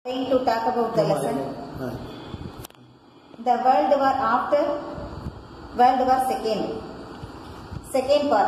Going to talk about the lesson. Ah. The World War after World War Second. Second part.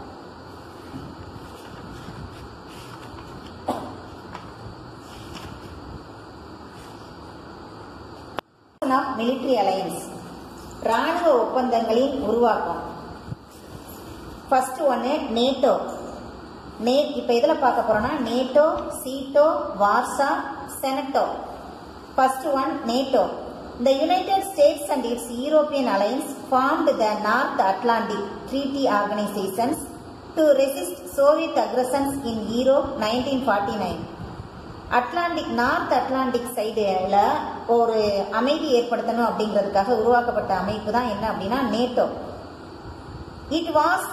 of military alliance. ராணுவ ஒப்பந்தங்களின் உருவாக்கம் first ஒன்று NATO நே இப்போ இதில் பார்க்க போறோம்னா NATO SEATO Warsaw CENTO first one NATO The United States and its European alliance formed the North Atlantic Treaty Organizations to resist Soviet aggressions in Europe 1949. Atlantic North Atlantic சைடுல ஒரு அமைதி ஏற்படுத்தணும் அப்படிங்கிறதுக்காக உருவாக்கப்பட்ட அமைப்பு தான் என்ன அப்படின்னா NATO it was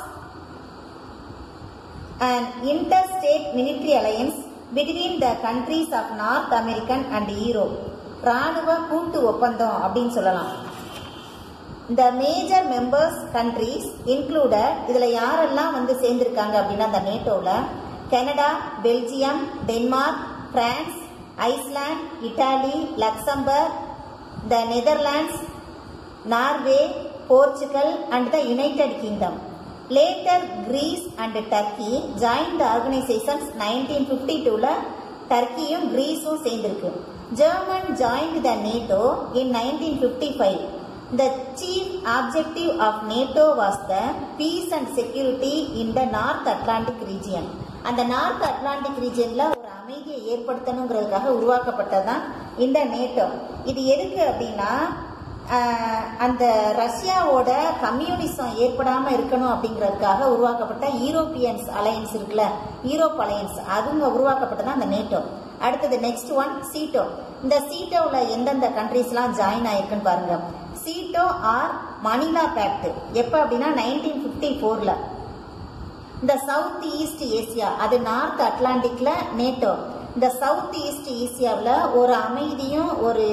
an interstate military alliance between the countries of North American and Europe. ராணுவ கூட்டு ஒப்பந்தம் அப்படின்னு சொல்லலாம் இந்த மேஜர் மெம்பர்ஸ் கண்ட்ரீஸ் இன்க்ளூடட் இதுல யாரெல்லாம் வந்து சேர்ந்திருக்காங்க அப்படின்னா அந்த நேட்டோல Canada Belgium Denmark France Iceland Italy Luxembourg the Netherlands Norway Portugal and the United Kingdom later Greece and Turkey join the organisations nineteen fifty டூல டர்க்கியும் கிரீஸும் சேர்ந்திருக்கு German joined the NATO in nineteen fifty five the chief objective of NATO was the peace and security in the North Atlantic region அந்த North Atlantic ரீஜியன்ல ஒரு அமைதியை ஏற்படுத்தணுங்கிறதுக்காக உருவாக்கப்பட்டதுதான் இந்த NATO இது எதுக்கு அப்படின்னா ஆஹ், அந்த ரஷ்யாவோட கம்யூனிசம் ஏற்படாம இருக்கணும் அப்படிங்கிறதுக்காக உருவாக்கப்பட்ட யூரோப்பியன்ஸ் அலையன்ஸ் இருக்குல்ல யூரோப் அலையன்ஸ் அதுங்க உருவாக்கப்பட்டதான் அந்த நேட்டோ அடுத்தது நெக்ஸ்ட் ஒன் சீட்டோ இந்த சீட்டோவில் எந்தெந்த கண்ட்ரீஸ்லாம் ஜாயின் ஆயிருக்குன்னு பாருங்க சீட்டோ ஆர் மணிலா பேக்ட் எப்போ அப்படின்னா நைன்டீன் ஃபிஃப்டி ஃபோரில் இந்த சவுத் ஈஸ்ட் ஏசியா அது நார்த் அட்லாண்டிக்ல நேட்டோ இந்த சவுத் ஈஸ்ட் ஏசியாவில் ஒரு அமைதியும் ஒரு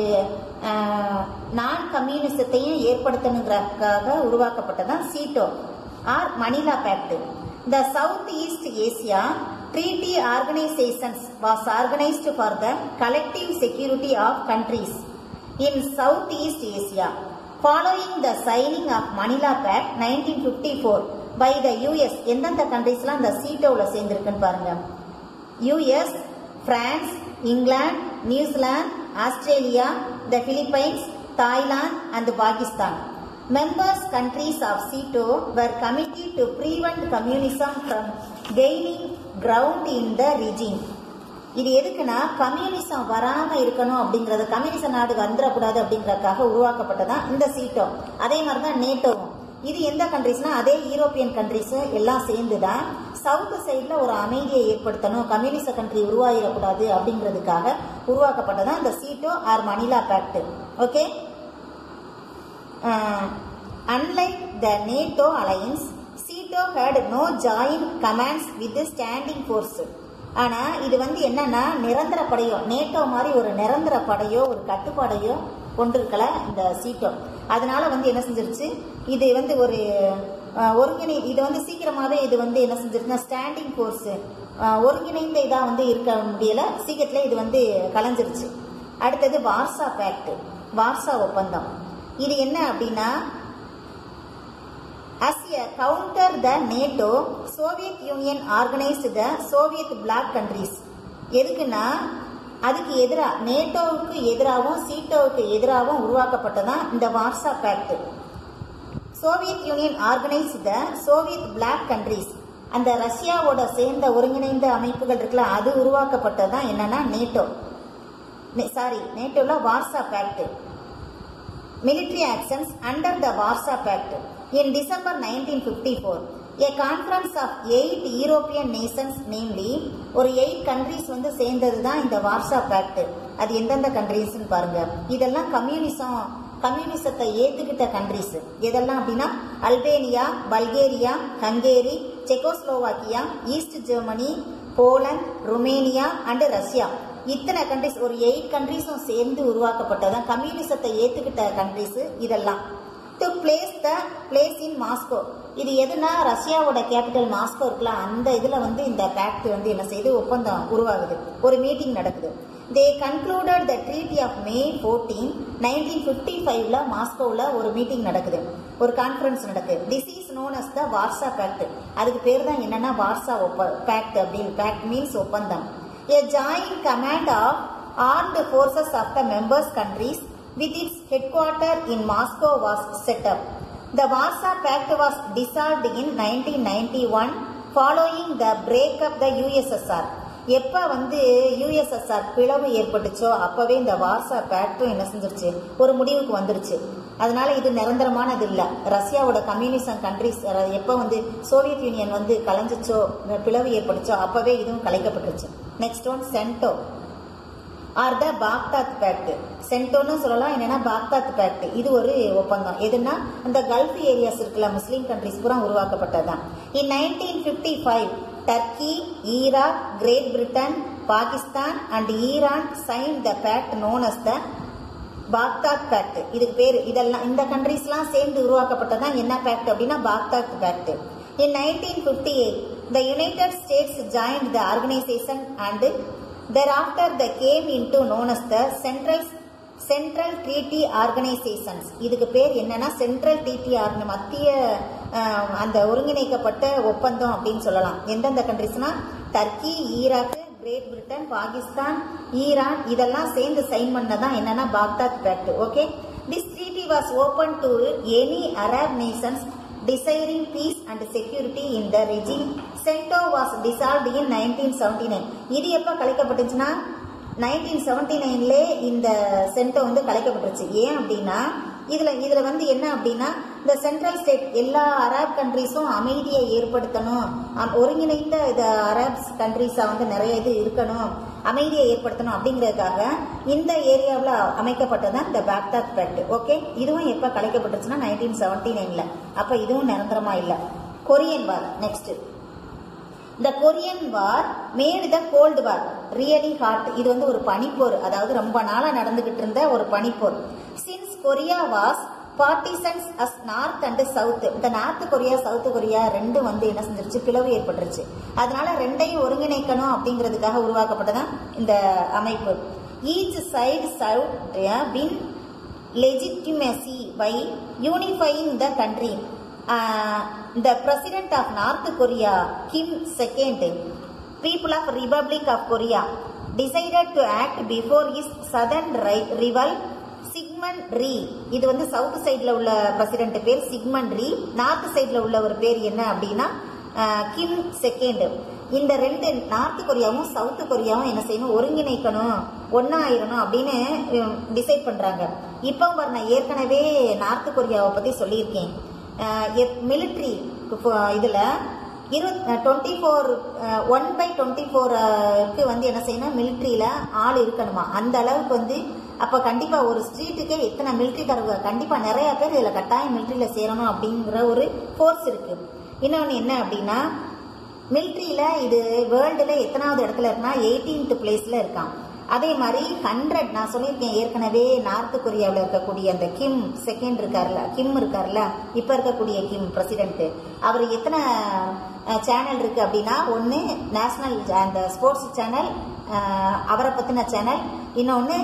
நான் கம்யூனிசத்தையும் ஏற்படுத்தணுங்கிறதுக்காக உருவாக்கப்பட்டதான் சீட்டோ ஆர் மணிலா பேக்ட் இந்த south east Asia treaty organisations was organised for the collective security of countries in south east Asia following the signing of Manila pact nineteen fifty four by the US எந்தெந்த கண்ட்ரீஸ்லாம் இந்த சீட்டோவில் சேர்ந்துருக்குன்னு பாருங்க US France England New Zealand Australia the Philippines Thailand and Pakistan members countries of SEATO were committed to prevent communism from gaining ground in the region இது எதுக்குன்னா communism வராம இருக்கணும் அப்படிங்கறது கம்யூனிச நாடு வந்துடக்கூடாது அப்படிங்கறதுக்காக உருவாக்கப்பட்டதான் இந்த சீட்டோ அதே மாதிரி தான் நேட்டோவும் இது எந்த கண்ட்ரிஸ்னா அதே யூரோப்பியன் கண்ட்ரிஸ் எல்லாம் சேர்ந்து தான் சவுத் சைட்ல ஒரு அமைதியை ஏற்படுத்தணும் கம்யூனிச கண்ட்ரி உருவாகிடக்கூடாது அப்படிங்கிறதுக்காக உருவாக்கப்பட்டதான் இந்த SEATO or Manila pact okay unlike the NATO alliance SEATO had no joint commands with standing force ஆனா இது வந்து என்னன்னா நிரந்தர படையோ நேட்டோ மாதிரி ஒரு நிரந்தர படையோ ஒரு கட்டுப்பாடையோ கொண்டிருக்கல இந்த சீட்டோ அதனால வந்து என்ன செஞ்சிருச்சு இது வந்து ஒரு அஹ், ஒருங்கிணை இது வந்து சீக்கிரமாவே இது வந்து என்ன செஞ்சிருச்சுன்னா ஸ்டாண்டிங் ஃபோர்ஸ் ஒருங்கிணைந்த இதா வந்து இருக்க முடியல சீக்கிரத்துல இது வந்து கலைஞ்சிருச்சு அடுத்தது வார்சா பேக்ட் வார்சா ஒப்பந்தம் இது என்ன அப்படின்னா As a counter the NATO, Soviet Union organized the Soviet bloc countries. எதுக்குன்னா அதுக்கு எதிராக நேட்டோவுக்கு எதிராகவும் சீட்டோவுக்கு எதிராகவும் உருவாக்கப்பட்டதான் இந்த Warsaw pact Soviet Union organise the Soviet bloc countries அந்த ரஷ்யாவோட சேர்ந்த ஒருங்கிணைந்த அமைப்புகள் இருக்குல்ல அது உருவாக்கப்பட்டதுதான் என்னன்னா நேட்டோ சாரி நேட்டோல Warsaw pact military actions under the Warsaw Pact. In December 1954, a conference of eight European nations, namely, ஒரு எயிட் கண்ட்ரிஸ் வந்து சேர்ந்தது தான் இந்த வார்சா பேக்ட் அது எந்தெந்த கண்ட்ரிஸ்னு பாருங்க இதெல்லாம் கம்யூனிசம் கம்யூனிசத்தை ஏத்துக்கிட்ட கண்ட்ரிஸ் எதெல்லாம் அப்படின்னா Albania Bulgaria Hungary Czechoslovakia east Germany Poland Romania and Russia இத்தனை கண்ட்ரிஸ் ஒரு எயிட் கண்ட்ரிஸும் சேர்ந்து உருவாக்கப்பட்டதான் கம்யூனிசத்தை ஏத்துக்கிட்ட கண்ட்ரிஸ் இதெல்லாம் to place the place in Moscow இது எதுனா ரஷ்யாவோட கேபிட்டல் மாஸ்கோ இருக்குல்ல அந்த இதுல வந்து இந்த பேக்ட் வந்து என்ன செய்யுது ஒப்பந்தம் உருவாகுது ஒரு மீட்டிங் நடக்குது they concluded the treaty of May fourteen nineteen fifty ஃபைவ்ல மாஸ்கோவில் ஒரு மீட்டிங் நடக்குது ஒரு கான்ஃபரன்ஸ் நடக்குது this is known as the Warsaw pact அதுக்கு பேர் தான் என்னன்னா வார்சா ஒப்ப பேக்ட் அப்படின்னு பேக்ட் மீன்ஸ் ஒப்பந்தம் A joint command of armed forces of the members countries with its headquarter in Moscow was set up. The Warsaw Pact was dissolved in 1991 following the breakup the USSR. எப்ப வந்து USSR பிளவு ஏற்பட்டுச்சோ அப்பவே இந்த Warsaw பேக்டும் என்ன செஞ்சிருச்சு ஒரு முடிவுக்கு வந்துருச்சு அதனால இது நிரந்தரமானது இல்ல ரஷ்யாவோட கம்யூனிசம் கண்ட்ரிஸ் எப்ப வந்து சோவியத் யூனியன் வந்து கலைஞ்சிச்சோ பிளவு ஏற்பட்டுச்சோ அப்பவே இதுவும் கலைக்கப்பட்டுருச்சு next one CENTO or the Baghdad pact சென்டோன்னு சொல்லலாம் என்னன்னா பாக்தாத் பேக்ட் இது ஒரு ஒப்பந்தம் எதுனா அந்த கல்ஃப் ஏரியாஸ் இருக்குல்ல முஸ்லீம் கண்ட்ரிஸ் பூரா உருவாக்கப்பட்டதுதான் in nineteen fifty five Turkey Iraq Great Britain Pakistan and Iran sign the pact known as the Baghdad pact இதுக்கு பேர் இதெல்லாம் இந்த கண்ட்ரிஸ்லாம் சேர்ந்து உருவாக்கப்பட்டதான் என்ன பேக்ட் அப்படின்னா Baghdad pact in nineteen fifty eight the United States joint the organisation and thereafter they came into known as the central central treaty organisations இதுக்கு பேர் என்னன்னா சென்ட்ரல் ட்ரீட்டி ஆர்கனை மத்திய அஹ், அந்த ஒருங்கிணைக்கப்பட்ட ஒப்பந்தம் அப்படின்னு சொல்லலாம் எந்தெந்த கண்ட்ரிஸ்னா Turkey Iraq Great Britain Pakistan Iran இதெல்லாம் சேர்ந்து சைன் பண்ணதான் என்னன்னா Baghdad pact okay this treaty was open to any Arab nations desiring peace and security in the regime. CENTO was dissolved in 1979. இது எப்ப கலைக்கப்பட்டுச்சுன்னா நைன்டீன் செவன்டி நைன்லே இந்த சென்டோ வந்து கலைக்கப்பட்டுருச்சு ஏன் அப்படின்னா இதுல இதுல வந்து என்ன அப்படின்னா இந்த சென்ட்ரல் ஸ்டேட் எல்லா அரப் கண்ட்ரிஸும் அமைதியை ஏற்படுத்தணும் அம்- ஒருங்கிணைந்த இது அரப்ஸ் கண்ட்ரிஸா வந்து நிறைய இது இருக்கணும் அமைதியை ஏற்படுத்தணும் அப்படிங்கிறதுக்காக இந்த ஏரியாவில் அமைக்கப்பட்டதான் இந்த பாக்தாத் பேக்ட் ஓகே இதுவும் எப்ப கலைக்கப்பட்டுச்சுன்னா நைன்டீன் செவன்டி நைன்ல அப்ப இதுவும் நிரந்தரமா இல்ல கொரியன் வார் நெக்ஸ்ட் இந்த Korean war made the cold war really hot இது வந்து ஒரு பனிப்போர் அதாவது ரொம்ப நாளா நடந்துகிட்டு இருந்த ஒரு பனிப்போர் since Korea was partitions as north and south இந்த நார்த் கொரியா சவுத் கொரியா ரெண்டும் வந்து என்ன செஞ்சிருச்சு பிளவு ஏற்பட்டுருச்சு அதனால ரெண்டையும் ஒருங்கிணைக்கணும் அப்படிங்கிறதுக்காக உருவாக்கப்பட்டதான் இந்த அமைப்பு each side sought win legitimacy by unifying the country. Uh, the president of North Korea, Kim II, people of Republic of Korea, decided to act before his southern ri- rival Syngman Rhee இது வந்து south சைடுல உள்ள president பேர் Sigmund ரீ north சைடுல உள்ள ஒரு பேர் என்ன அப்படின்னா அஹ், கிம் செகண்ட் இந்த ரெண்டு நார்த் கொரியாவும் சவுத் கொரியாவும் என்ன செய்யணும் ஒருங்கிணைக்கணும் ஒன்னா ஆயிரணும் அப்படின்னு டிசைட் பண்றாங்க இப்போ பாரு நான் ஏற்கனவே நார்த் கொரியாவை பத்தி சொல்லியிருக்கேன் மிலிட்ரி இதுல இரு twenty four one by twenty ஃபோருக்கு வந்து என்ன செய்யணும் மிலிட்ரியில ஆள் இருக்கணுமா அந்த அளவுக்கு வந்து அப்ப கண்டிப்பா ஒரு ஸ்ட்ரீட்டுக்கே எத்தனை மிலிட்ரிக்காரங்க கண்டிப்பா நிறைய பேர் இதுல கட்டாயம் மிலிட்ரியில சேரணும் அப்படிங்கிற ஒரு ஃபோர்ஸ் இருக்கு இன்னொன்னு என்ன அப்படின்னா மிலிட்ரியில இது வேர்ல்டுல எத்தனாவது இடத்துல இருக்குன்னா எயிட்டீன்த் பிளேஸ்ல இருக்கான் அதே மாதிரி ஹண்ட்ரட் நான் சொல்லியிருக்கேன் ஏற்கனவே நார்த் கொரியாவில் இருக்கக்கூடிய அந்த கிம் செகண்ட் இருக்கார்ல கிம் இருக்கார்ல இப்ப இருக்கக்கூடிய கிம் பிரசிடென்ட் அவர் எத்தனை சேனல் இருக்கு அப்படின்னா ஒன்னு நேஷனல் அந்த ஸ்போர்ட்ஸ் சேனல் அவரை பத்தின சேனல் இன்னொன்னு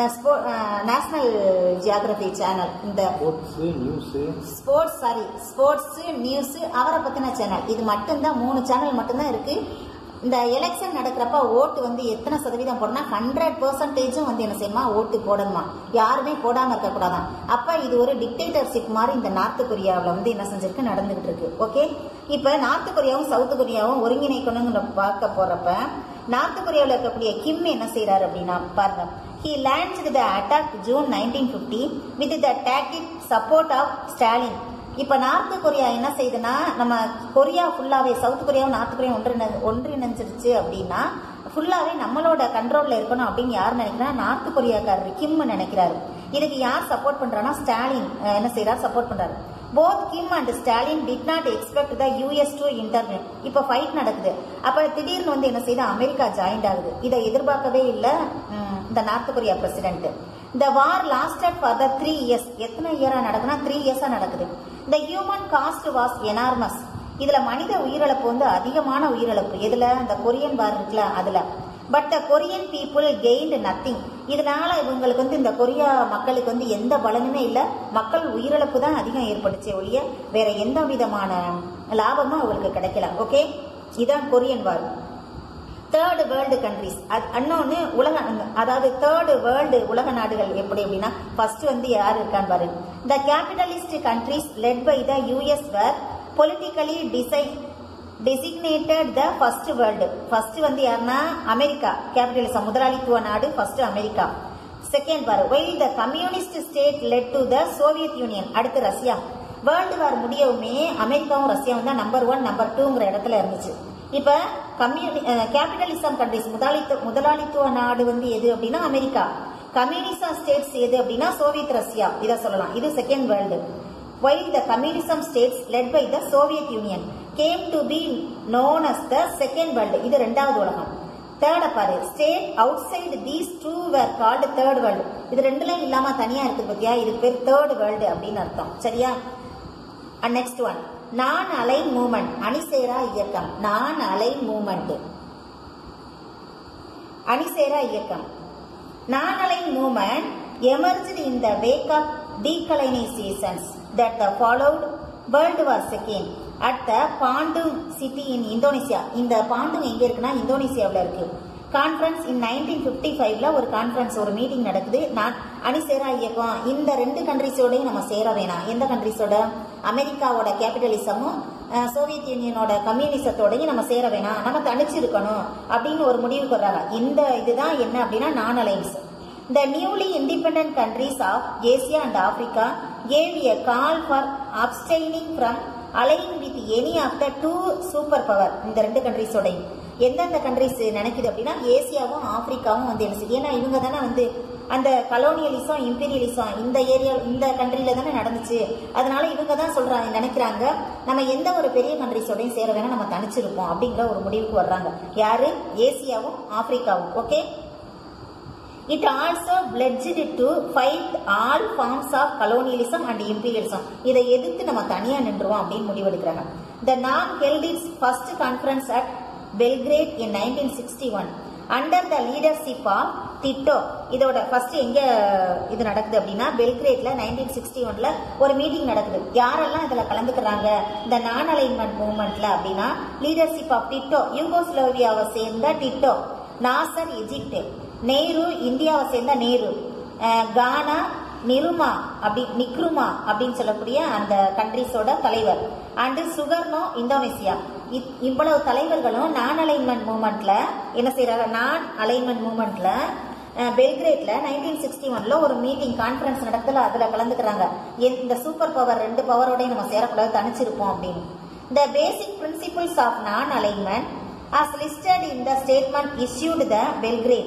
நேஷனல் ஜியாகிரபி சேனல் இந்த sports news sports sorry sports news அவரை பத்தின சேனல் இது மட்டும்தான் மூணு சேனல் மட்டும்தான் இருக்கு இந்த எலெக்ஷன் நடக்கிறப்ப ஓட்டு வந்து எத்தனை சதவீதம் போடணும் ஹண்ட்ரட் பெர்சன்டேஜும் வந்து என்ன செய்யணுமா ஓட்டு போடணுமா யாருமே போடாம இருக்கக்கூடாதான் அப்ப இது ஒரு டிக்டேட்டர்ஷிப் மாதிரி இந்த நார்த் கொரியாவில் வந்து என்ன செஞ்சிருக்கு நடந்துகிட்டு இருக்கு ஓகே இப்ப நார்த் கொரியாவும் சவுத் கொரியாவும் ஒருங்கிணைக்கணுங்கிற பார்க்க போறப்ப நார்த் கொரியாவில் இருக்கக்கூடிய கிம் என்ன செய்யறாரு அப்படின்னா பாருங்க He launched the attack June 1950 with the tacit support of Stalin. இப்ப நார்த் கொரியா என்ன செய்யுதுன்னா நம்ம கொரியா ஃபுல்லாவே சவுத் கொரியாவும் நார்த் கொரியா ஒன்றிணை ஒன்றிணைஞ்சிருச்சு அப்படின்னா ஃபுல்லாவே நம்மளோட கண்ட்ரோல்ல இருக்கணும் அப்படின்னு யார் நினைக்கிறா நார்த் கொரியாக்காரர் கிம் நினைக்கிறாரு இதுக்கு யார் சப்போர்ட் பண்றான்னா ஸ்டாலின் அஹ், என்ன செய்யறாரு சப்போர்ட் பண்றாரு both Kim and Stalin did not expect the US to intervene இப்ப ஃபைட் நடக்குது அப்ப திடீர்னு வந்து என்ன செய்யுது அமெரிக்கா ஜாயின்ட் ஆகுது இதை எதிர்பார்க்கவே இல்லை இந்த நார்த் கொரியா பிரசிடென்ட் இந்த war lasted for the three years எத்தனை இயரா நடக்குதுன்னா த்ரீ இயர்ஸா நடக்குது இந்த ஹியூமன் காஸ்ட் வாஸ் எனார்மஸ் இதுல மனித உயிரிழப்பு வந்து அதிகமான உயிரிழப்பு எதுல இந்த கொரியன் வார் இருக்குல்ல அதுல but the Korean people gained nothing இதனால இவங்களுக்கு வந்து இந்த கொரியா மக்களுக்கு வந்து எந்த பலனுமே இல்லை மக்கள் உயிரிழப்பு தான் அதிகம் ஏற்பட்டுச்சே ஒழிய வேற எந்த விதமான லாபமும் அவங்களுக்கு கிடைக்கல ஓகே இதான் Korean war third world countries இன்னொன்று உலக அதாவது தேர்டு வேர்ல்டு உலக நாடுகள் எப்படி அப்படின்னா ஃபர்ஸ்ட் வந்து யார் இருக்கான்னு பாரு the capitalist countries led by the US were politically design designated the first world first வந்து யாருன்னா அமெரிக்கா கேபிட்டலிசம் முதலாளித்துவ நாடு ஃபர்ஸ்ட் அமெரிக்கா செகண்ட் பாரு while the communist state led to the Soviet Union அடுத்து ரஷ்யா வேர்ல்டு வார் முடியவுமே அமெரிக்காவும் ரஷ்யாவும் தான் நம்பர் ஒன் நம்பர் டூங்கிற இடத்துல இருந்துச்சு இப்ப கம்யூனி கேபிட்டலிசம் கண்ட்ரிஸ் முதலாளித்துவ முதலாளித்துவ நாடு வந்து எது அப்படின்னா அமெரிக்கா கம்யூனிசா ஸ்டேட்ஸ் எது அப்படின்னா சோவியத் ரஷ்யா இதை சொல்லலாம் இது second world while the communism states led by the Soviet Union came to be known as the second world இது ரெண்டாவது உலகம் தேர்ட் பாரு state outside these two were called third world இது ரெண்டுலயும் இல்லாம தனியா இருக்கு பத்தியா இது பேர் தேர்ட் வேர்ல்டு அப்படின்னு அர்த்தம் சரியா அண்ட் நெக்ஸ்ட் ஒன் நான் அலை மூமெண்ட் அணிசேரா இயக்கம் நான் அலை மூமெண்ட் அணிசேரா இயக்கம் நான் அலை movement emerged in the wake of decolonizations that the followed World War II at the Bandung city in Indonesia. இந்த பாண்டுங் எங்க இருக்குன்னா இந்தோனேசியாவில் இருக்கு கான்ஃபரன்ஸ் இன் நைன்டீன் ஃபிஃப்டி ஃபைவ்ல ஒரு கான்ஃபரன்ஸ் ஒரு மீட்டிங் நடக்குது நான் அணிசேரா இயக்கம் இந்த ரெண்டு கண்ட்ரிஸோடையும் நம்ம சேர வேணாம் எந்த கண்ட்ரிஸோட அமெரிக்காவோட கேபிட்டலிசமும் அஹ், சோவியத் யூனியனோட கம்யூனிசத்தோடையும் நம்ம சேர வேணாம் நம்ம தனிச்சு இருக்கணும் அப்படின்னு ஒரு முடிவுக்கு வர்றாங்க இந்த இதுதான் என்ன அப்படின்னா non alliance The newly independent countries of Asia and Africa gave a call for abstaining from allying with any of the two superpower இந்த ரெண்டு கண்ட்ரிஸோடையும் எந்தெந்த கண்ட்ரிஸ் நினைக்குது அப்படின்னா ஏசியாவும் ஆப்பிரிக்காவும் வந்து என்ன செய்யுது ஏன்னா இவங்க தானே வந்து அந்த கலோனியலிசம் இம்பீரியலிசம் இந்த ஏரியா இந்த கண்ட்ரில தானே நடந்துச்சு அதனால இவங்க தான் சொல்றாங்க நினைக்கிறாங்க நம்ம எந்த ஒரு பெரிய கண்ட்ரிஸோடையும் சேர வேணா நம்ம தனிச்சிருப்போம் அப்படிங்கிற ஒரு முடிவுக்கு வர்றாங்க யாரு ஏசியாவும் ஆப்பிரிக்காவும் okay It also pledged to fight all forms of colonialism and imperialism. இதை எதிர்த்து நம்ம தனியா நின்றுவோம் அப்படின்னு முடிவெடுக்கிறாங்க The NAM held its first conference at Belgrade in 1961 under the leadership of Tito. இதோட ஃபர்ஸ்ட் எங்க இது நடக்குது அப்படின்னா பெல்கிரேட்ல நைன்டீன் சிக்ஸ்டி ஒன்ல ஒரு மீட்டிங் நடக்குது யாரெல்லாம் இதுல கலந்துக்கிறாங்க இந்த நான் அலைன்மெண்ட் மூவ்மெண்ட்ல அப்படின்னா லீடர்ஷிப் ஆஃப் டிட்டோ யூகோஸ்லோவியாவை சேர்ந்த டிட்டோ நாசர் எஜிப்ட் நேரு இந்தியாவை சேர்ந்த நேரு அஹ் கானா நிருமா அப்படி நிக்ருமா அப்படின்னு சொல்லக்கூடிய அந்த கண்ட்ரிஸோட தலைவர் அண்ட் சுகர்னோ இந்தோனேசியா இ- இவ்வளவு தலைவர்களும் நான் அலைன்மெண்ட் மூமெண்ட்ல என்ன செய்யறாங்க நான் அலைன்மெண்ட் மூமெண்ட்ல பெல்கிரேட்ல நைன்டீன் சிக்ஸ்டி ஒன்ல ஒரு மீட்டிங் கான்ஃபரன்ஸ் நடத்துல அதுல கலந்துக்கிறாங்க என்- இந்த சூப்பர் பவர் ரெண்டு பவரோடய நம்ம சேரக்கூடாது தனிச்சிருப்போம் அப்படின்னு The basic principles of non-alignment as listed in the statement issued the Belgrade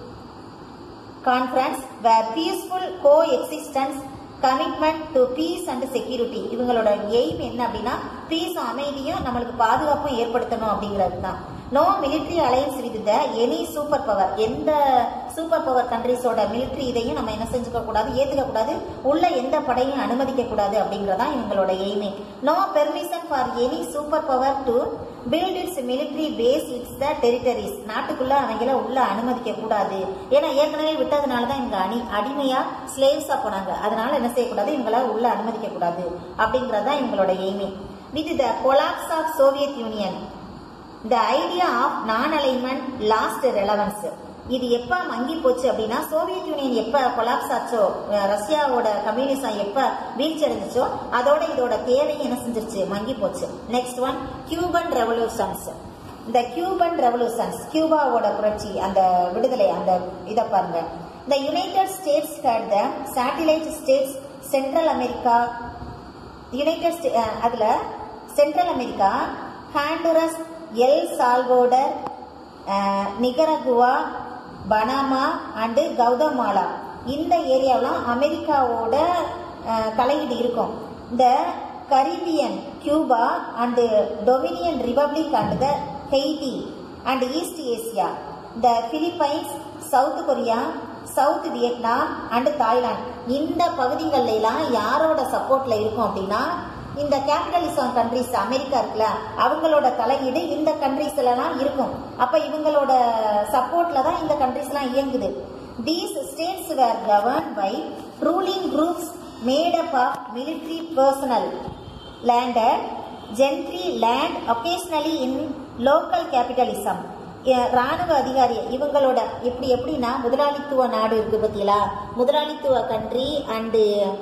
conference were peaceful coexistence commitment to peace and security இவங்களோட எய்ம் என்ன அப்படின்னா பீஸும் அமைதியும் நம்மளுக்கு பாதுகாப்பும் ஏற்படுத்தணும் அப்படிங்கிறது தான் no military alliance with the any super power எந்த சூப்பர் பவர் கண்ட்ரிஸோட military இதையும் நம்ம என்ன செஞ்சுக்க கூடாது ஏத்துக்க கூடாது உள்ள எந்த படையும் அனுமதிக்க கூடாது அப்படிங்கறதா இவங்களோட எய்மே no permission for any super power to build its military base its the territories நாட்டுக்குள்ள அவங்கள உள்ள அனுமதிக்க கூடாது ஏன்னா ஏற்கனவே விட்டதுனால தான் இவங்க அணி அடிமையா ஸ்லேவ்ஸா போனாங்க அதனால என்ன செய்யக்கூடாது இவங்கள உள்ள அனுமதிக்க கூடாது அப்படிங்கறது தான் இவங்களோட எய்மே with the collapse of Soviet Union the idea of non alignment lost relevance இது எப்ப மங்கி போச்சு அப்படின்னா சோவியத் யூனியன் எப்ப கொலாப்ஸ் ஆச்சோ அஹ் ரஷ்யாவோட கம்யூனிசம் எப்ப வீழ்ச்சி அடைஞ்சிச்சோ அதோட இதோட தேவை என்ன செஞ்சிருச்சு மங்கி போச்சு நெக்ஸ்ட் ஒன் கியூபன் ரெவல்யூஷன்ஸ் இந்த கியூபன் ரெவல்யூஷன்ஸ் கியூபாவோட புரட்சி அந்த விடுதலை அந்த இதை பாருங்க இந்த United States had the satellite states central America United ஸ்டே- அஹ் அதுல central America Honduras El Salvador ah, Nicaragua Panama and Guatemala இந்த ஏரியாவெல்லாம் அமெரிக்காவோட அஹ், தலையீடு இருக்கும் இந்த Caribbean Cuba and Dominion Republic and the Haiti and east Asia இந்த Philippines south Korea south Vietnam and Thailand இந்த பகுதிகள்ல எல்லாம் யாரோட சப்போர்ட்ல இருக்கும் அப்படின்னா இந்த கேபிட்டலிசம் கண்ட்ரிஸ் அமெரிக்கா இருக்குல்ல அவங்களோட தலையீடு இந்த கண்ட்ரிஸ்லாம் இருக்கும் அப்ப இவங்களோட சப்போர்ட்ல தான் இந்த கண்ட்ரிஸ்லாம் இயங்குது these states were govern by ruling groups made up of military personnel landed gentry land occasionally in local capitalism எ- ராணுவ அதிகாரி இவங்களோட இப்படி எப்படின்னா முதலாளித்துவ நாடு இருக்கு பார்த்தீங்களா முதலாளித்துவ கண்ட்ரி அண்டு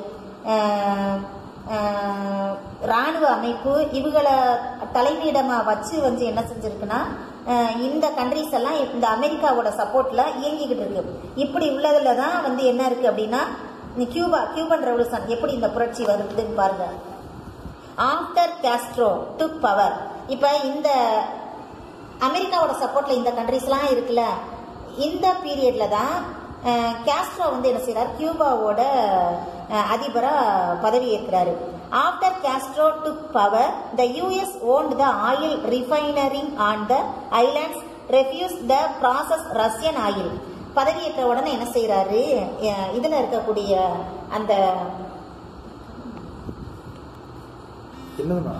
ராணுவ அமைப்பு இவங்களை தலைமையிடமா வச்சு வந்து என்ன செஞ்சிருக்குன்னா அஹ், இந்த கண்ட்ரிஸ் எல்லாம் இந்த அமெரிக்காவோட சப்போர்ட்ல இயங்கிக்கிட்டு இருக்கு இப்படி உள்ளதுல தான் வந்து என்ன இருக்கு அப்படின்னா இந்த கியூபா கியூபன் ரெவல்யூஷன் எப்படி இந்த புரட்சி வருதுன்னு பாருங்க ஆஃப்டர் காஸ்ட்ரோ டுக் பவர் இப்போ இந்த அமெரிக்காவோட சப்போர்ட்ல இந்த கண்ட்ரிஸ்லாம் இருக்குல்ல இந்த பீரியட்ல தான் காஸ்ட்ரோ வந்து என்ன செய்றார் கியூபாவோட அஹ், அதிபரா பதவி ஏற்கிறாரு after Castro took power the US owned the oil refining on the islands refuse the process Russian oil பதவியேற்ற உடனே என்ன செய்றாரு அஹ், இதுல இருக்கக்கூடிய அந்த என்னதுண்ணா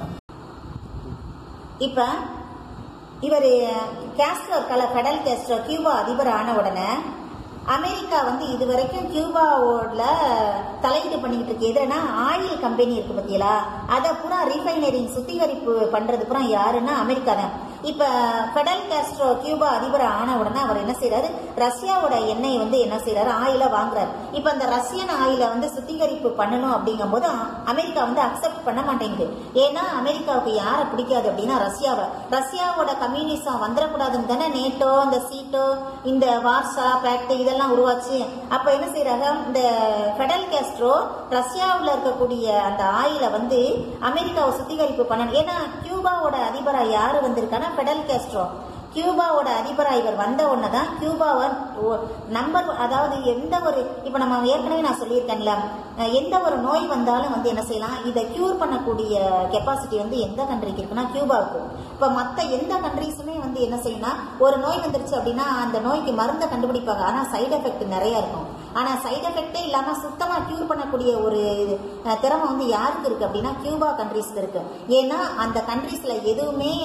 இப்ப இவர் கேஸ்ட்ரோ கல ஃபெடல் கேஸ்ட்ரோ கியூபா அதிபர் ஆன உடனே அமெரிக்கா வந்து இது வரைக்கும் கியூபாவோட தலையீடு பண்ணிக்கிட்டு இருக்கு எதுனா ஆயில் கம்பெனி இருக்கு பத்தியலா அதை பூரா ரீஃபைனரிங் சுத்திகரிப்பு பண்றது பூரா யாருன்னா அமெரிக்கா தான் இப்ப ஃபெடல் காஸ்ட்ரோ கியூபா அதிபர் ஆன உடனே அவர் என்ன செய்றாரு ரஷ்யாவோட எண்ணெய் வந்து என்ன செய்றாரு ஆயில வாங்குறாரு இப்ப அந்த ரஷ்யன் ஆயில வந்து சுத்திகரிப்பு பண்ணணும் அப்படிங்கும்போது அ- அமெரிக்கா வந்து அக்செப்ட் பண்ண மாட்டேங்குது ஏன்னா அமெரிக்காவுக்கு யாரை பிடிக்காது அப்படின்னா ரஷ்யாவை ரஷ்யாவோட கம்யூனிசம் வந்துடக்கூடாதுன்னு தானே நேட்டோ இந்த சீட்டோ இந்த வார்சா பேக்ட் இதெல்லாம் உருவாச்சு அப்ப என்ன செய்யறாங்க இந்த ஃபெடல் காஸ்ட்ரோ ரஷ்யாவுல இருக்கக்கூடிய அந்த ஆயில வந்து அமெரிக்காவை சுத்திகரிப்பு பண்ணணும் ஏன்னா கியூபாவோட அதிபரா யாரு வந்திருக்கானா ஃபெடல் காஸ்ட்ரோ கியூபாவோட அதிபரா இவர் வந்த உடனே தான் கியூபாவை நம்பர் அதாவது எந்த ஒரு இப்ப நம்ம ஏற்கனவே நான் சொல்லியிருக்கேன்ல அஹ் எந்த ஒரு நோய் வந்தாலும் வந்து என்ன செய்யலாம் இதை கியூர் பண்ணக்கூடிய கெப்பாசிட்டி வந்து எந்த கண்ட்ரிக்கு இருக்குன்னா கியூபாவுக்கு இப்ப மத்த எந்த கண்ட்ரிஸுமே வந்து என்ன செய்யணும் ஒரு நோய் வந்துருச்சு அப்படின்னா அந்த நோய்க்கு மருந்தை கண்டுபிடிப்பாங்க ஆனா சைடு எஃபெக்ட் நிறைய இருக்கும் ஆனா சைடு எஃபெக்டே இல்லாம சுத்தமா கியூர் பண்ணக்கூடிய ஒரு அஹ், திறமை வந்து யாருக்கு இருக்கு அப்படின்னா கியூபா கண்ட்ரீஸ்ல இருக்கு ஏன்னா அந்த கண்ட்ரீஸ்ல எதுவுமே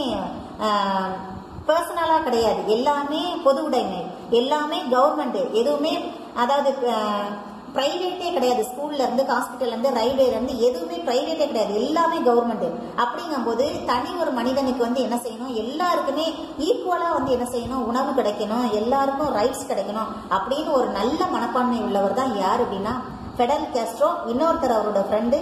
பர்சனலா கிடையாது எல்லாமே பொது உடைமை எல்லாமே கவர்மெண்ட் எதுவுமே அதாவது பிரைவேட்டே கிடையாது ஸ்கூல்ல இருந்து ஹாஸ்பிட்டல்ல இருந்து ரயில்வேல இருந்து எதுவுமே பிரைவேட்டே கிடையாது எல்லாமே கவர்மெண்ட் அப்படிங்கும்போது தனி ஒரு மனிதனுக்கு வந்து என்ன செய்யணும் எல்லாருக்குமே ஈக்குவலா வந்து என்ன செய்யணும் உணவு கிடைக்கணும் எல்லாருக்கும் ரைட்ஸ் கிடைக்கணும் அப்படின்னு ஒரு நல்ல மனப்பான்மை உள்ளவர் தான் யார் அப்படின்னா ஃபெடல் கேஸ்ட்ரோ இன்னொருத்தர் அவரோட ஃப்ரெண்டு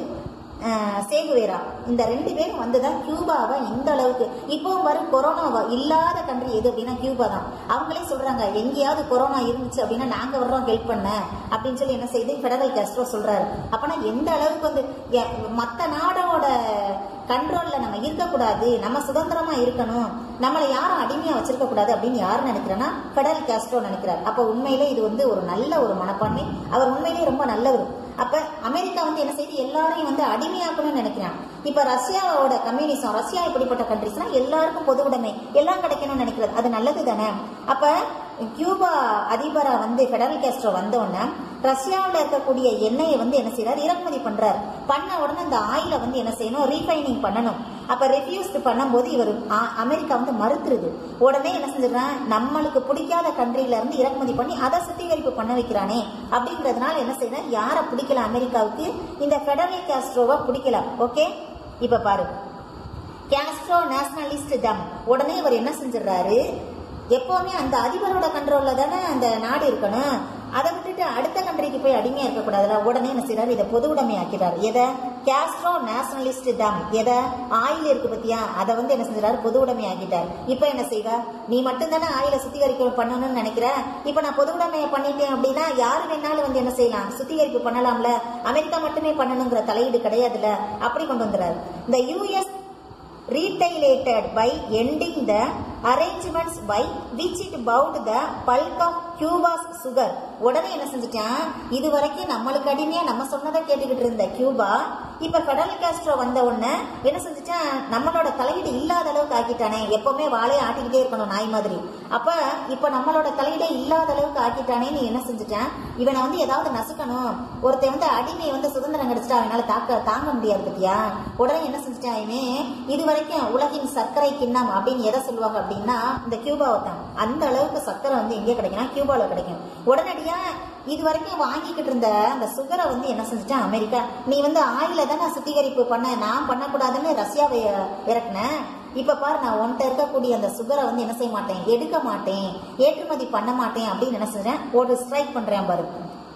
சேகுவேரா இந்த ரெண்டு பேரும் வந்து தான் கியூபாவை இந்த அளவுக்கு இப்பவும் வரும் கொரோனா இல்லாத கண்ட்ரி எது அப்படின்னா கியூபா தான் அவங்களே சொல்றாங்க எங்கேயாவது கொரோனா இருந்துச்சு அப்படின்னா நாங்க வர்றோம் ஹெல்ப் பண்ண அப்படின்னு சொல்லி என்ன செய்யுது ஃபெடரல் கேஸ்ட்ரோ சொல்றாரு அப்பனா எந்த அளவுக்கு வந்து எ- மத்த நாடோட கண்ட்ரோல்ல நம்ம இருக்கக்கூடாது நம்ம சுதந்திரமா இருக்கணும் நம்மளை யாரும் அடிமையா வச்சிருக்க கூடாது அப்படின்னு யார் நினைக்கிறேன்னா ஃபெடரல் கேஸ்ட்ரோ நினைக்கிறார் அப்ப உண்மையிலே இது வந்து ஒரு நல்ல ஒரு மனப்பான்மை அவர் உண்மையிலேயே ரொம்ப நல்லவர் அப்ப அமெரிக்கா வந்து என்ன செய்யுது எல்லாரையும் வந்து அடிமையாக்கணும்னு நினைக்கிறான் இப்ப ரஷ்யாவோட கம்யூனிசம் ரஷ்யா இப்படிப்பட்ட கண்ட்ரிஸ்னா எல்லாருக்கும் பொது உடைமை எல்லாம் கிடைக்கணும்னு நினைக்கிறது அது நல்லது தானே அப்ப கியூபா அதிபரா வந்து ஃபெடரல் கேஸ்ட்ரோ வந்த உடனே ரஷ்யாவில் இருக்கக்கூடிய எண்ணெயை வந்து என்ன செய்யறாரு இறக்குமதி பண்றாரு பண்ண உடனே அந்த ஆயில வந்து என்ன செய்யணும் ரீஃபைனிங் பண்ணணும் அப்ப ரெஃப்யூஸ்ட் பண்ணும்போது இவர் அ- அமெரிக்கா வந்து மறுத்துருது உடனே என்ன செஞ்சிடறான் நம்மளுக்கு பிடிக்காத கண்ட்ரில இருந்து இறக்குமதி பண்ணி அதை சுத்திகரிப்பு பண்ண வைக்கிறானே அப்படிங்கறதுனால என்ன செய்யணும் யாரை பிடிக்கல அமெரிக்காவுக்கு இந்த ஃபெடரல் காஸ்ட்ரோவை பிடிக்கல ஓகே இப்ப பாரு கேஸ்ட்ரோ நேஷனலிஸ்ட் தம் உடனே இவர் என்ன செஞ்சிடறாரு எப்பவுமே அந்த அதிபரோட கண்ட்ரோல்ல தானே அந்த நாடு இருக்கணும் அதை விட்டுட்டு அடுத்த கண்ட்ரிக்கு போய் அடிமையா இருக்கக்கூடாதுல உடனே என்ன செய்யறாரு இதை பொது உடைமை ஆக்கிறாரு எதை கேஸ்ட்ரோ நேஷனலிஸ்ட் தம் எதை ஆயில் இருக்கு பத்தியா அதை வந்து என்ன செஞ்சாரு பொது உடைமை ஆக்கிட்டார் இப்ப என்ன செய்வ நீ மட்டும் தானே ஆயில சுத்திகரிக்க பண்ணணும்னு நினைக்கிற இப்ப நான் பொது உடைமையை பண்ணிட்டேன் அப்படின்னா யாரு வேணாலும் வந்து என்ன செய்யலாம் சுத்திகரிப்பு பண்ணலாம்ல அமெரிக்கா மட்டுமே பண்ணணுங்கிற தலையீடு கிடையாதுல அப்படி கொண்டு வந்துறாரு இந்த US retaliated by ending the arrangements by which it bought the bulk of Cuba's sugar உடனே என்ன செஞ்சுட்டான் இது வரைக்கும் நம்மளுக்கு அடிமையா நம்ம சொன்னதை கேட்டுக்கிட்டு இருந்த கியூபா இப்ப ஃபெடரல் காஸ்ட்ரோ வந்த உடனே என்ன செஞ்சுட்டான் நம்மளோட தலையீடு இல்லாத அளவுக்கு ஆக்கிட்டானே எப்பவுமே வாழையை ஆட்டிக்கிட்டே இருக்கணும் நாய் மாதிரி அப்ப இப்ப நம்மளோட தலையீடே இல்லாத அளவுக்கு ஆக்கிட்டானே நீ என்ன செஞ்சுட்டான் இவனை வந்து ஏதாவது நசுக்கணும் ஒருத்தன் வந்து அடிமை வந்து சுதந்திரம் கிடைச்சிட்டா அவனால தாக்க தாங்க முடியாது பத்தியா உடனே என்ன செஞ்சுட்டான் இவன் இது வரைக்கும் உலகின் சர்க்கரை கிண்ணம் அப்படின்னு எதை சொல்லுவாங்க அப்படின்னா இந்த கியூபாவை தான் அந்த அளவுக்கு சர்க்கரை வந்து எங்கே கிடைக்கும்னா கியூபாவில் கிடைக்கும் உடனடியா இது வரைக்கும் வாங்கிக்கிட்டு இருந்த அந்த சுகரை வந்து என்ன செஞ்சுட்டான் அமெரிக்கா நீ வந்து ஆயில தானே சுத்திகரிப்பு பண்ண நான் பண்ணக்கூடாதுன்னு ரஷ்யாவை இறக்குனேன் இப்ப பாரு நான் உன்கிட்ட இருக்கக்கூடிய அந்த சுகரை வந்து என்ன செய்ய மாட்டேன் எடுக்க மாட்டேன் ஏற்றுமதி பண்ண மாட்டேன் அப்படின்னு என்ன செஞ்சேன் ஒரு ஸ்ட்ரைக் பண்றேன் பாரு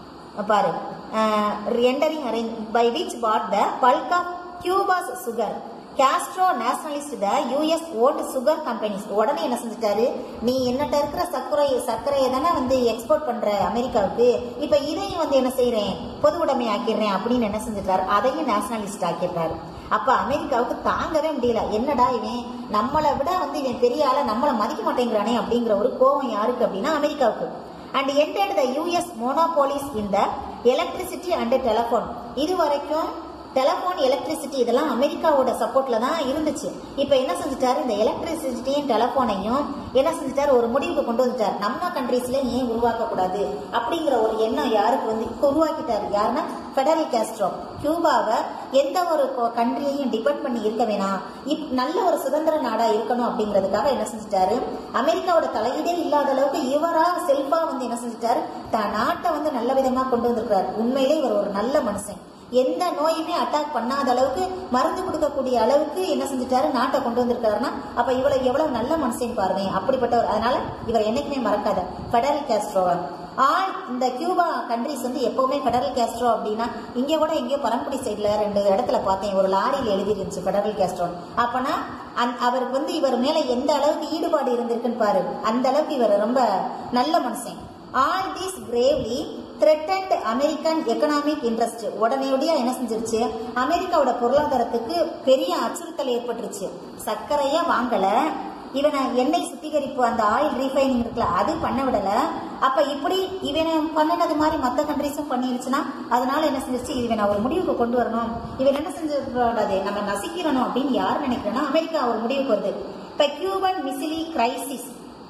பாரு rendering arrange by which bought the bulk of Cuba's sugar Castro nationalist the US old sugar companies உடனே என்ன செஞ்சுட்டாரு நீ என்னட்ட இருக்கிற சர்க்கரை சர்க்கரையை தானே வந்து எக்ஸ்போர்ட் பண்ற அமெரிக்காவுக்கு இப்ப இதையும் வந்து என்ன செய்யறேன் பொது உடைமை ஆக்கிடுறேன் அப்படின்னு என்ன செஞ்சுட்டாரு அதையும் நேஷனலிஸ்ட் ஆக்கிடுறாரு அப்ப அமெரிக்காவுக்கு தாங்கவே முடியல என்னடா இவன் நம்மளை விட வந்து இவன் பெரிய ஆள நம்மளை மதிக்க மாட்டேங்கிறானே அப்படிங்கிற ஒரு கோவம் யாருக்கு அப்படின்னா அமெரிக்காவுக்கு and entered the US monopolies இந்த எலக்ட்ரிசிட்டி அண்ட் டெலிஃபோன் இது வரைக்கும் டெலிஃபோன் எலக்ட்ரிசிட்டி இதெல்லாம் அமெரிக்காவோட சப்போர்ட்ல தான் இருந்துச்சு இப்போ என்ன செஞ்சுட்டாரு இந்த எலக்ட்ரிசிட்டியும் டெலிஃபோனையும் என்ன செஞ்சுட்டாரு ஒரு முடிவுக்கு கொண்டு வந்துட்டார் நம்ம கண்ட்ரீஸ்ல ஏன் உருவாக்க கூடாது அப்படிங்கிற ஒரு எண்ணம் யாருக்கு வந்து இப்போ உருவாக்கிட்டாரு யாருன்னா ஃபெடரல் கேஸ்ட்ரோ கியூபாவை எந்த ஒரு கண்ட்ரியையும் டிபெண்ட் பண்ணி இருக்க வேணாம் இப் நல்ல ஒரு சுதந்திர நாடா இருக்கணும் அப்படிங்கிறதுக்காக என்ன செஞ்சுட்டாரு அமெரிக்காவோட தலையீடே இல்லாத அளவுக்கு இவரா செல்ஃபா வந்து என்ன செஞ்சுட்டாரு தான் நாட்டை வந்து நல்ல விதமா கொண்டு வந்திருக்கிறார் உண்மையிலே இவர் ஒரு நல்ல மனுஷன் எந்த நோயுமே அட்டாக் பண்ணாத அளவுக்கு மருந்து கொடுக்கக்கூடிய அளவுக்கு என்ன செஞ்சுட்டாரு நாட்டை கொண்டு வந்திருக்காருன்னா அப்ப இவ்வளவு எவ்வளவு நல்ல மனுஷன் பாருங்க அப்படிப்பட்டவர் அதனால இவர் என்னைக்குமே மறக்காத ஃபெடரல் கேஸ்ட்ரோவா ஆல் இந்த கியூபா கண்ட்ரிஸ் வந்து எப்பவுமே ஃபெடரல் கேஸ்ட்ரோ அப்படின்னா இங்க கூட எங்கேயோ பரம்புடி சைட்ல ரெண்டு இடத்துல பார்த்தேன் ஒரு லாரியில் எழுதி இருந்துச்சு ஃபெடரல் கேஸ்ட்ரோ அப்பனா அந் அவருக்கு வந்து இவர் மேல எந்த அளவுக்கு ஈடுபாடு இருந்திருக்குன்னு பாரு அந்த அளவுக்கு இவர் ரொம்ப நல்ல மனுஷன் all these gravely threatened American economic interest உடனடியா என்ன செஞ்சிருச்சு அமெரிக்காவோட பொருளாதாரத்துக்கு பெரிய அச்சுறுத்தல் ஏற்பட்டுருச்சு சர்க்கரைய வாங்கல இவனை எண்ணெய் சுத்திகரிப்பு அந்த ஆயில் ரீஃபைனிங் இருக்குல்ல அது பண்ண விடல அப்ப இப்படி இவனை பண்ணினது மாதிரி மற்ற கண்ட்ரிஸும் பண்ணிருச்சுன்னா அதனால என்ன செஞ்சிருச்சு இவனை ஒரு முடிவுக்கு கொண்டு வரணும் இவன் என்ன செஞ்சிடக்கூடாது நம்ம நசிக்கிறணும் அப்படின்னு யார் நினைக்கிறேன்னா அமெரிக்கா ஒரு முடிவுக்கு வருது இப்ப கியூபன் மிசிலி கிரைசிஸ்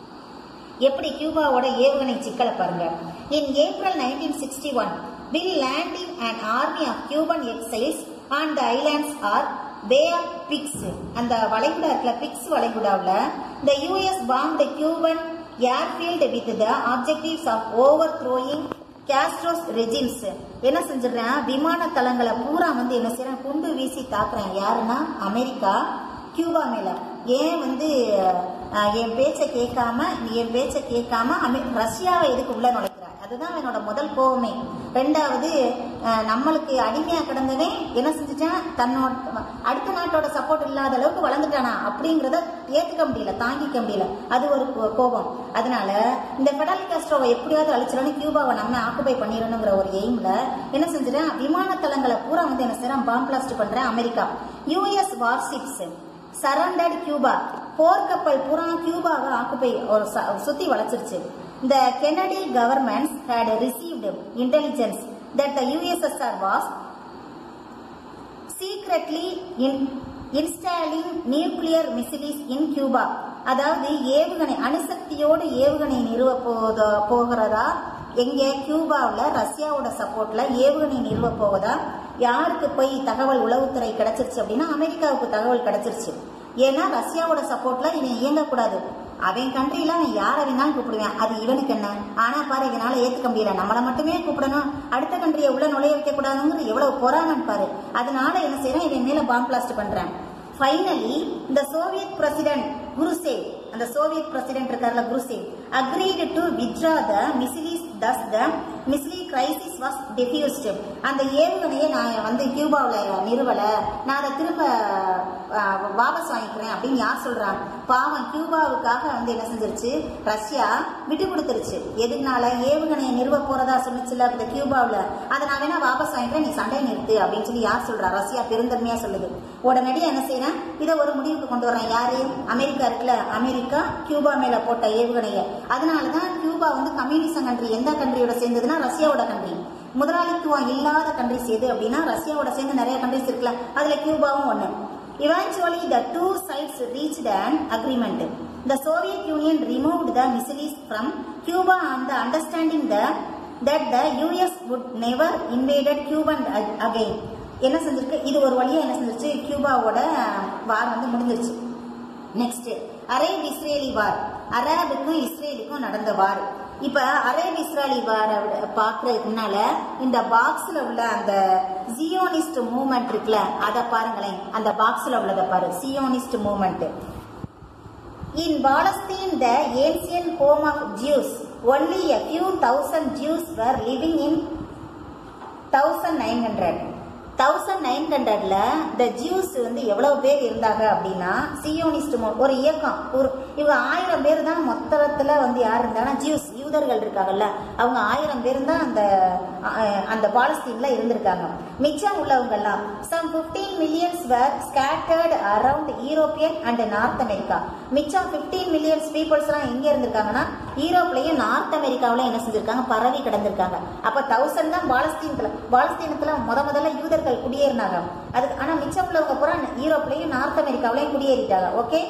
எப்படி கியூபாவோட ஏவுகணை சிக்கலை பாருங்க in April nineteen sixty one will landing and army of Cuban exiles on the islands or bay of pigs அந்த வளைகுடா இருக்குல்ல பிக்ஸ் வளைகுடாவில் இந்த US bombed Cuban airfield with the objectives of overthrowing Castro's regimes என்ன செஞ்சிடறேன் விமான தளங்களை பூரா வந்து என்ன செய்யறேன் குண்டு வீசி தாக்குறேன் யாருன்னா அமெரிக்கா கியூபா மேல ஏன் வந்து அஹ், என் பேச்சை கேட்காம நீ என் பேச்சை கேட்காம அமெ- ரஷ்யாவை எதுக்கு உள்ள நுழைக்கிற அதுதான் என்னோட முதல் கோவமே ரெண்டாவது அஹ், நம்மளுக்கு அடிமையா கிடந்தவன் என்ன செஞ்சுட்டான் தன்னோட அடுத்த நாட்டோட சப்போர்ட் இல்லாத அளவுக்கு வளர்ந்துட்டானா அப்படிங்கறத ஏத்துக்க முடியல தாங்கிக்க முடியல அது ஒரு கோ- கோபம் அதனால இந்த ஃபெடரல் காஸ்ட்ரோவை எப்படியாவது அழிச்சிடணும் கியூபாவை நம்ம ஆக்குபை பண்ணிடணுங்கிற ஒரு எய்ம்ல என்ன செஞ்சுட்டேன் விமான தளங்களை பூரா வந்து என்ன செய்யறான் பாம் பிளாஸ்ட் பண்றேன் America US warships surrounded Cuba போர்க்கப்பல் பூரா கியூபாவை ஆக்குபை ஒரு ச- சுத்தி வளைச்சிருச்சு இந்த Kennedy governments had received intelligence that the USSR was secretly in installing nuclear missiles in Cuba அதாவது ஏவுகணை அணுசக்தியோடு ஏவுகணை நிறுவ போத போகிறதா எங்க கியூபாவில் ரஷ்யாவோட சப்போர்ட்ல ஏவுகணை நிறுவ போவதா யாருக்கு போய் தகவல் உளவுத்துறை கிடைச்சிருச்சு அப்படின்னா அமெரிக்காவுக்கு தகவல் கிடைச்சிருச்சு ஏன்னா ரஷ்யாவோட சப்போர்ட்ல இவன் இயங்கக்கூடாது அவன் கண்ட்ரில அவன் யாரை வேணாலும் கூப்பிடுவேன் அது இவனுக்கு என்ன ஆனா பாரு இதனால ஏத்துக்க முடியல நம்மளை மட்டுமே கூப்பிடணும் அடுத்த கண்ட்ரியை உள்ள நுழைய வைக்க கூடாதுங்கிறது எவ்வளவு பொறாமன் பாரு அதனால என்ன செய்யறான் இவன் மேல பாம் பிளாஸ்ட் பண்றான் ஃபைனலி இந்த சோவியத் பிரசிடென்ட் குருசேவ் அந்த சோவியத் பிரசிடென்ட் இருக்கார்ல Khrushchev agreed to withdraw the missiles thus the missile crisis was defused அந்த ஏவுகணையை நான் வந்து கியூபாவில் நிறுவல நான் அதை திரும்ப அஹ், வாபஸ் வாங்கிக்கிறேன் அப்படின்னு யார் சொல்றா பாவம் கியூபாவுக்காக வந்து என்ன செஞ்சிருச்சு ரஷ்யா விட்டு கொடுத்துருச்சு எதுனால ஏவுகணையை நிறுவ போறதா சொன்னுச்சுல இந்த கியூபாவில் அதை நான் வேணா வாபஸ் வாங்கிக்கிறேன் நீ சண்டை நிறுத்து அப்படின்னு சொல்லி யார் சொல்றா ரஷ்யா பெருந்தன்மையா சொல்லுது உடனடியாக என்ன செய்யறேன் இதை ஒரு முடிவுக்கு கொண்டு வரேன் யாரு அமெரிக்கா இருக்குல்ல அமெரிக்கா கியூபா மேல போட்ட ஏவுகணையை அதனாலதான் கியூபா வந்து கம்யூனிசம் கண்ட்ரி எந்த கண்ட்ரியோட சேர்ந்ததுன்னா ரஷ்யாவோட கண்ட்ரி முதலாளித்துவம் இல்லாத கண்ட்ரிஸ் எது அப்படின்னா ரஷ்யாவோட சேர்ந்து நிறைய கண்ட்ரிஸ் இருக்குல்ல அதுல கியூபாவும் ஒண்ணு Eventually, the two sides reached an agreement. The Soviet Union removed the missiles from Cuba on the understanding the, that the US would never invaded Cuba ag- again. என்ன செஞ்சிருக்கு இது ஒரு வழியா என்ன செஞ்சிருச்சு கியூபாவோட வார் வந்து முடிஞ்சிருச்சு நெக்ஸ்ட் அரேப் இஸ்ரேலி வார் அரேபுக்கும் இஸ்ரேலுக்கும் நடந்த வார் இப்ப அரேப் இஸ்ரேலி வார பாக்குறதுக்கு முன்னால இந்த பாக்ஸ்ல உள்ள அந்த ஜியோனிஸ்ட் மூவ்மெண்ட் இருக்குல்ல அத பாருங்களேன் அந்த பாக்ஸ்ல உள்ளத பாரு Zionist movement In Palestine, the ancient home of Jews, only a few thousand Jews were living in 1900. Thousand nine ஹண்ட்ரட்ல இந்த ஜூஸ் வந்து எவ்வளவு பேர் இருந்தாங்க அப்படின்னா சியோனிஸ்ட் மோ- ஒரு இயக்கம் ஒரு இவங்க ஆயிரம் பேர் தான் மொத்தத்துல வந்து யார் இருந்தாங்கன்னா ஜூஸ் யூதர்கள் இருக்காங்கல்ல அவங்க ஆயிரம் பேர் தான் அந்த அஹ், அந்த பாலஸ்தீன்ல இருந்திருக்காங்க மிச்சம் உள்ளவங்க எல்லாம் some 15 millions were scattered around European and north America மிச்சம் 15 மில்லியன்ஸ் பீப்புள்ஸ் எல்லாம் எங்க இருந்திருக்காங்கன்னா யூரோப்லயும் நார்த் அமெரிக்காவிலும் என்ன செஞ்சிருக்காங்க பரவி கிடந்திருக்காங்க அப்ப தௌசண்ட் தான் பாலஸ்தீனத்துல பாலஸ்தீனத்துல முத முதல்ல யூதர்கள் குடியேறினாங்க அதுக்கு ஆனா மிச்சம் உள்ளவங்க பூரா யூரோப்லயும் நார்த் அமெரிக்காவிலையும் குடியேறிட்டாங்க okay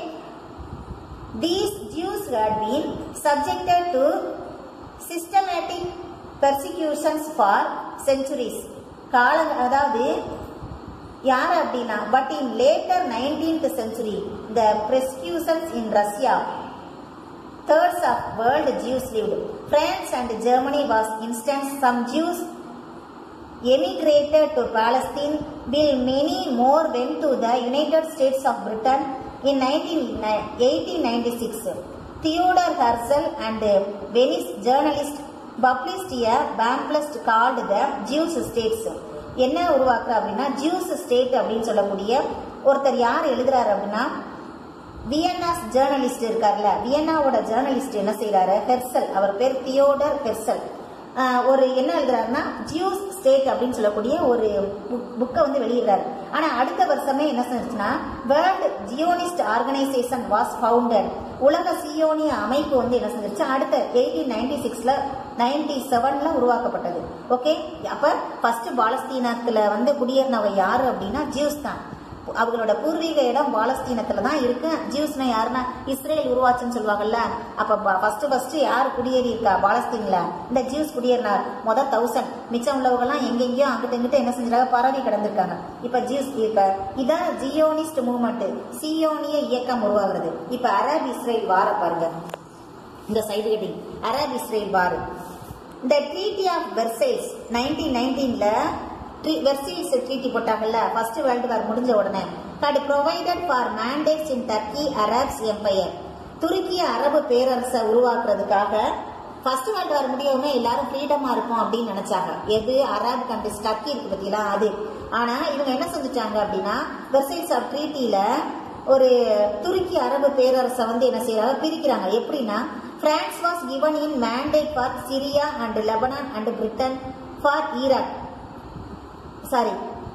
These Jews had been subjected to systematic persecutions for centuries. கால அதாவது யார் அப்படின்னா but in later nineteenth century the persecutions in Russia thirds of world Jews lived. France and Germany was instance some Jews emigrated to Palestine, while many more went to the United States of Britain in 19, 1896. Theodore Herzl and Venice journalist published a pamphlet called the Jews States. என்ன உருவாக்குற அப்படின்னா juice state அப்படின்னு சொல்லக்கூடிய ஒருத்தர் யார் எழுதுறாரு அப்படின்னா வியன்னாஸ் journalist இருக்கார்ல வியன்னாவோட ஜேர்னலிஸ்ட் என்ன செய்யறாரு ஹெர்சல் அவர் பேர் தியோடர் ஹெர்சல் ஆஹ் ஒரு என்ன எழுதுறாருன்னா ஜியூஸ் ஸ்டேட் அப்படின்னு சொல்லக்கூடிய ஒரு புக்கை வந்து வெளியிடுறாரு ஆனா அடுத்த வருஷமே என்ன செஞ்சுச்சுன்னா world Zionist organisation was founded உலக சியோனிய அமைப்பு வந்து என்ன செஞ்சிருச்சு அடுத்த எயிட்டீன் நைன்டி சிக்ஸ்ல நைன்டி செவன்ல உருவாக்கப்பட்டது ஓகே அப்ப ஃபர்ஸ்ட் பாலஸ்தீனத்துல வந்து குடியேறினவ யாரு அப்படின்னா ஜியூஸ் தான் அவங்களோட பூர்வீக இடம் பாலஸ்தீனத்துல தான் இருக்கு ஜூஸ்னா யாருன்னா இஸ்ரேல் உருவாச்சுன்னு சொல்லுவாங்கல்ல அப்ப ஃபர்ஸ்ட் ஃபர்ஸ்ட் யார் குடியேறி இருக்கா பாலஸ்தீன்ல இந்த ஜூஸ் குடியேறினார் மொத தௌசண்ட் மிச்சம் உள்ளவங்க எல்லாம் எங்கெங்கயோ அங்கிட்ட இங்கிட்ட என்ன செஞ்சாங்க பரவி கிடந்திருக்காங்க இப்ப ஜூஸ் இப்ப இதான் ஜியோனிஸ்ட் மூவ்மெண்ட் சியோனிய இயக்கம் உருவாகிறது இப்ப அரப் இஸ்ரேல் வார பாருங்க இந்த side heading Arab Israel war இந்த ட்ரீட்டி ஆஃப் வெர்சைல்ஸ் நைன்டீன் நைன்டீன்ல வெர்சைல்ஸ் ட்ரீட்டி போட்டாங்கல்ல ஃபர்ஸ்ட் வேர்ல்டு வார் முடிஞ்ச உடனே had provided for mandates in Turkey Arabs empire துருக்கிய அரபு பேரரசை உருவாக்குறதுக்காக ஃபர்ஸ்ட் வேர்ல்டு வார் முடியவுமே எல்லாரும் ஃப்ரீடமா இருக்கும் அப்படின்னு நினைச்சாங்க எது அரபு கண்ட்ரிஸ் டர்க்கி இருக்கு பார்த்தீங்களா அது ஆனா இவங்க என்ன செஞ்சுட்டாங்க அப்படின்னா வெர்சைல்ஸ் ஆஃப் ட்ரீட்டில ஒரு துருக்கி அரபு பேரரசை வந்து என்ன செய்யறாங்க பிரிக்கிறாங்க எப்படின்னா France was given in mandate for Syria and Lebanon and Britain for Iraq sorry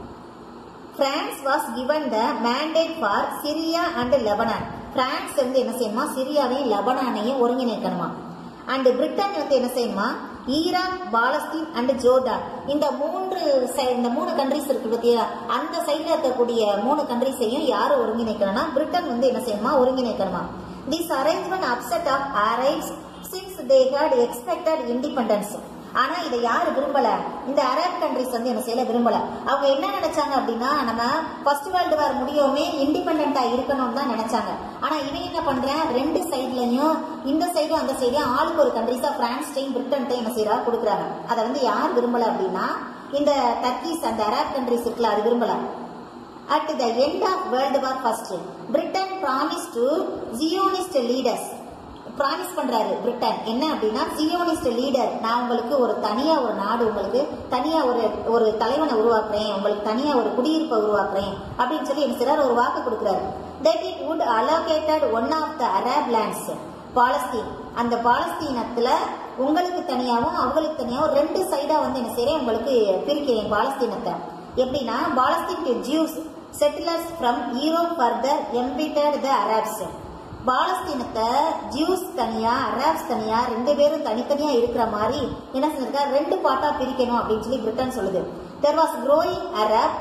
France was given the mandate for Syria and Lebanon France வந்து என்ன செய்யணுமா சிரியாவையும் லெபனானையும் ஒருங்கிணைக்கணுமா அண்ட் பிரிட்டன் வந்து என்ன செய்யணுமா ஈராக் பாலஸ்தீன் அண்ட் ஜோர்டான் இந்த மூன்று side- இந்த மூணு கண்ட்ரிஸ் இருக்கு பத்தியா அந்த சைட்ல இருக்கக்கூடிய மூணு கண்ட்ரிஸையும் யார் ஒருங்கிணைக்கணும்னா பிரிட்டன் வந்து என்ன செய்யணுமா ஒருங்கிணைக்கணுமா this arrangement upset of Arabs since they had expected independence ஆனா இதை யாரு விரும்பல இந்த அரப் கண்ட்ரிஸ் வந்து என்ன செய்யல விரும்பல அவங்க என்ன நினைச்சாங்க அப்படின்னா நம்ம ஃபர்ஸ்ட் வேர்ல்டு வார் முடியவுமே இண்டிபெண்டா இருக்கணும்னு தான் நினைச்சாங்க ஆனா இவன் என்ன பண்றேன் ரெண்டு சைட்லயும் இந்த சைடும் அந்த சைடும் ஆளுக்கு ஒரு கண்ட்ரிஸா பிரான்ஸ்டையும் பிரிட்டன்டையும் என்ன செய்யறா கொடுக்குறாங்க அதை வந்து யார் விரும்பல அப்படின்னா இந்த டர்க்கிஸ் அந்த அரப் கண்ட்ரிஸ் இருக்குல்ல அது விரும்பல At the end of World War First, Britain promised to Zionist leaders promise பண்றாரு பிரிட்டன் என்ன அப்படின்னா ஜியோனிஸ்ட் லீடர் நான் உங்களுக்கு ஒரு தனியா ஒரு நாடு உங்களுக்கு தனியா ஒரு ஒரு தலைவனை உருவாக்குறேன் உங்களுக்கு தனியா ஒரு குடியிருப்பை உருவாக்குறேன் அப்படின்னு சொல்லி என்ன செய்றாரு ஒரு வாக்கு கொடுக்குறாரு that it would allocated one of the Arab lands Palestine அந்த பாலஸ்தீனத்துல உங்களுக்கு தனியாவும் அவங்களுக்கு தனியாவும் ரெண்டு சைடா வந்து என்ன செய்றேன் உங்களுக்கு பிரிக்கிறேன் பாலஸ்தீனத்தை எப்படின்னா Palestine Jews settlers from Europe further embittered the Arabs பாலஸ்தீனத்தை ஜூஸ் தனியா அரப்ஸ் தனியா ரெண்டு பேரும் தனித்தனியா இருக்கிற மாதிரி என்ன செஞ்சிருக்கா ரெண்டு பார்ட்டா பிரிக்கணும் அப்படின்னு சொல்லி பிரிட்டன் சொல்லுது there was growing Arab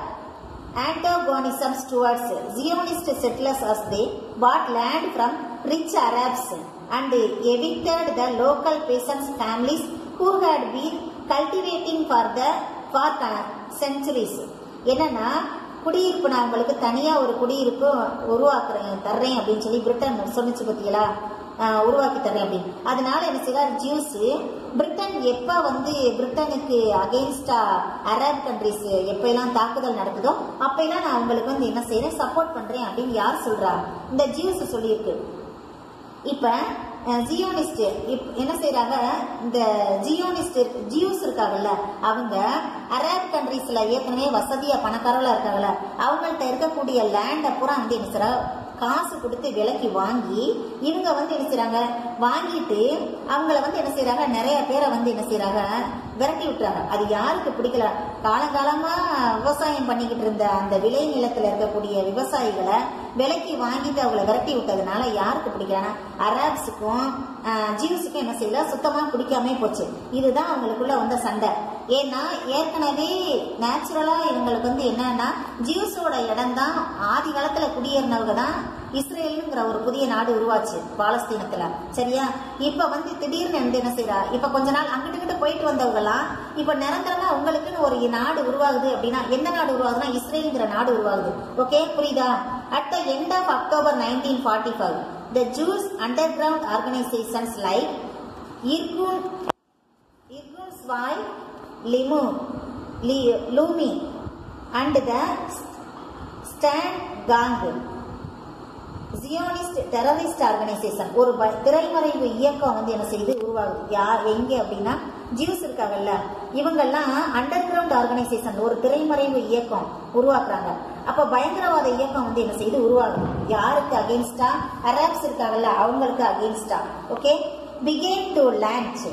antagonisms towards Zionist settlers as they bought land from rich Arabs and evicted the local peasants' families who had been cultivating for the for centuries. என்னன்னா குடியிருப்பு நான் உங்களுக்கு தனியா ஒரு குடியிருப்பு உருவாக்குறேன் தர்றேன் அப்படின்னு சொல்லி பிரிட்டன் சொன்னிச்சு பத்தியலா ஆஹ் உருவாக்கி தர்றேன் அப்படின்னு அதனால என்ன செய்வார் ஜூஸ் பிரிட்டன் எப்ப வந்து பிரிட்டனுக்கு அகெயின்ஸ்டா அரப் கண்ட்ரிஸ் எப்ப எல்லாம் தாக்குதல் நடக்குதோ அப்ப எல்லாம் நான் உங்களுக்கு வந்து என்ன செய்யறேன் சப்போர்ட் பண்றேன் அப்படின்னு யார் சொல்றா இந்த ஜூஸ் சொல்லியிருக்கு இப்ப ஜியோனிஸ்ட் என்ன செய்யறாங்க இந்த ஜியோனிஸ்ட் ஜியூஸ் இருக்காங்கல்ல அவங்க அரேப் கண்ட்ரீஸ்ல ஏற்கனவே வசதியா பணக்காரங்களா இருக்காங்கல்ல அவங்கள்ட்ட இருக்கக்கூடிய லேண்டை பூரா வந்து என்ன செய்யறா காசு கொடுத்து விலைக்கு வாங்கி இவங்க வந்து என்ன செய்யறாங்க வாங்கிட்டு அவங்கள வந்து என்ன செய்யறாங்க நிறைய பேரை வந்து என்ன செய்யறாங்க விரட்டி விட்டுறாங்க அது யாருக்கு பிடிக்கல காலங்காலமா விவசாயம் பண்ணிக்கிட்டு இருந்த அந்த விளை நிலத்துல இருக்கக்கூடிய விவசாயிகளை விலைக்கு வாங்கிட்டு அவங்கள விரட்டி விட்டதுனால யாருக்கு பிடிக்கலன்னா அரப்ஸுக்கும் ஜீவ்ஸுக்கும் என்ன செய்யல சுத்தமா பிடிக்காம போச்சு இதுதான் அவங்களுக்குள்ள வந்த சண்டை ஏன்னா ஏற்கனவே நேச்சுரலா இவங்களுக்கு வந்து என்னன்னா ஜீவ்ஸோட இடம் தான் ஆதி காலத்துல குடியேறினவங்க தான் இஸ்ரேலுங்கிற ஒரு புதிய நாடு உருவாச்சு பாலஸ்தீனத்துல சரியா இப்ப வந்து திடீர்னு வந்து என்ன செய்யறா இப்ப கொஞ்ச நாள் அங்கிட்டு இங்கிட்டு போயிட்டு வந்தவங்கலாம் இப்ப நிரந்தரமா உங்களுக்குன்னு ஒரு நாடு உருவாகுது அப்படின்னா எந்த நாடு உருவாகுதுன்னா இஸ்ரேலுங்கிற நாடு உருவாகுது ஓகே புரியுதா at the end of October nineteen forty five the Jews underground organisations like Irgun Irgun Zvai Leumi லி- Leumi and the Stern Gang Zionist terrorist organisation ஒரு ப- திரைமறைவு இயக்கம் வந்து என்ன செய்யுது உருவாகுது யா எங்க அப்படின்னா ஜியூஸ் இருக்காங்கல்ல இவங்கெல்லாம் அண்டர் கிரவுண்ட் ஆர்கனைசேஷன் ஒரு திரைமறைவு இயக்கம் உருவாக்குறாங்க அப்ப பயங்கரவாத இயக்கம் வந்து என்ன செய்யுது உருவாகுது யாருக்கு அகேன்ஸ்டா அரப்ஸ் இருக்காங்கல்ல அவங்களுக்கு அகேன்ஸ்டா okay began to launch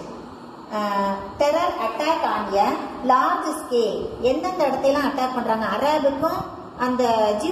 terror attack on a large scale எந்தெந்த இடத்தையெல்லாம் அட்டாக் பண்றாங்க அரேபுக்கும் அந்த ஜியூ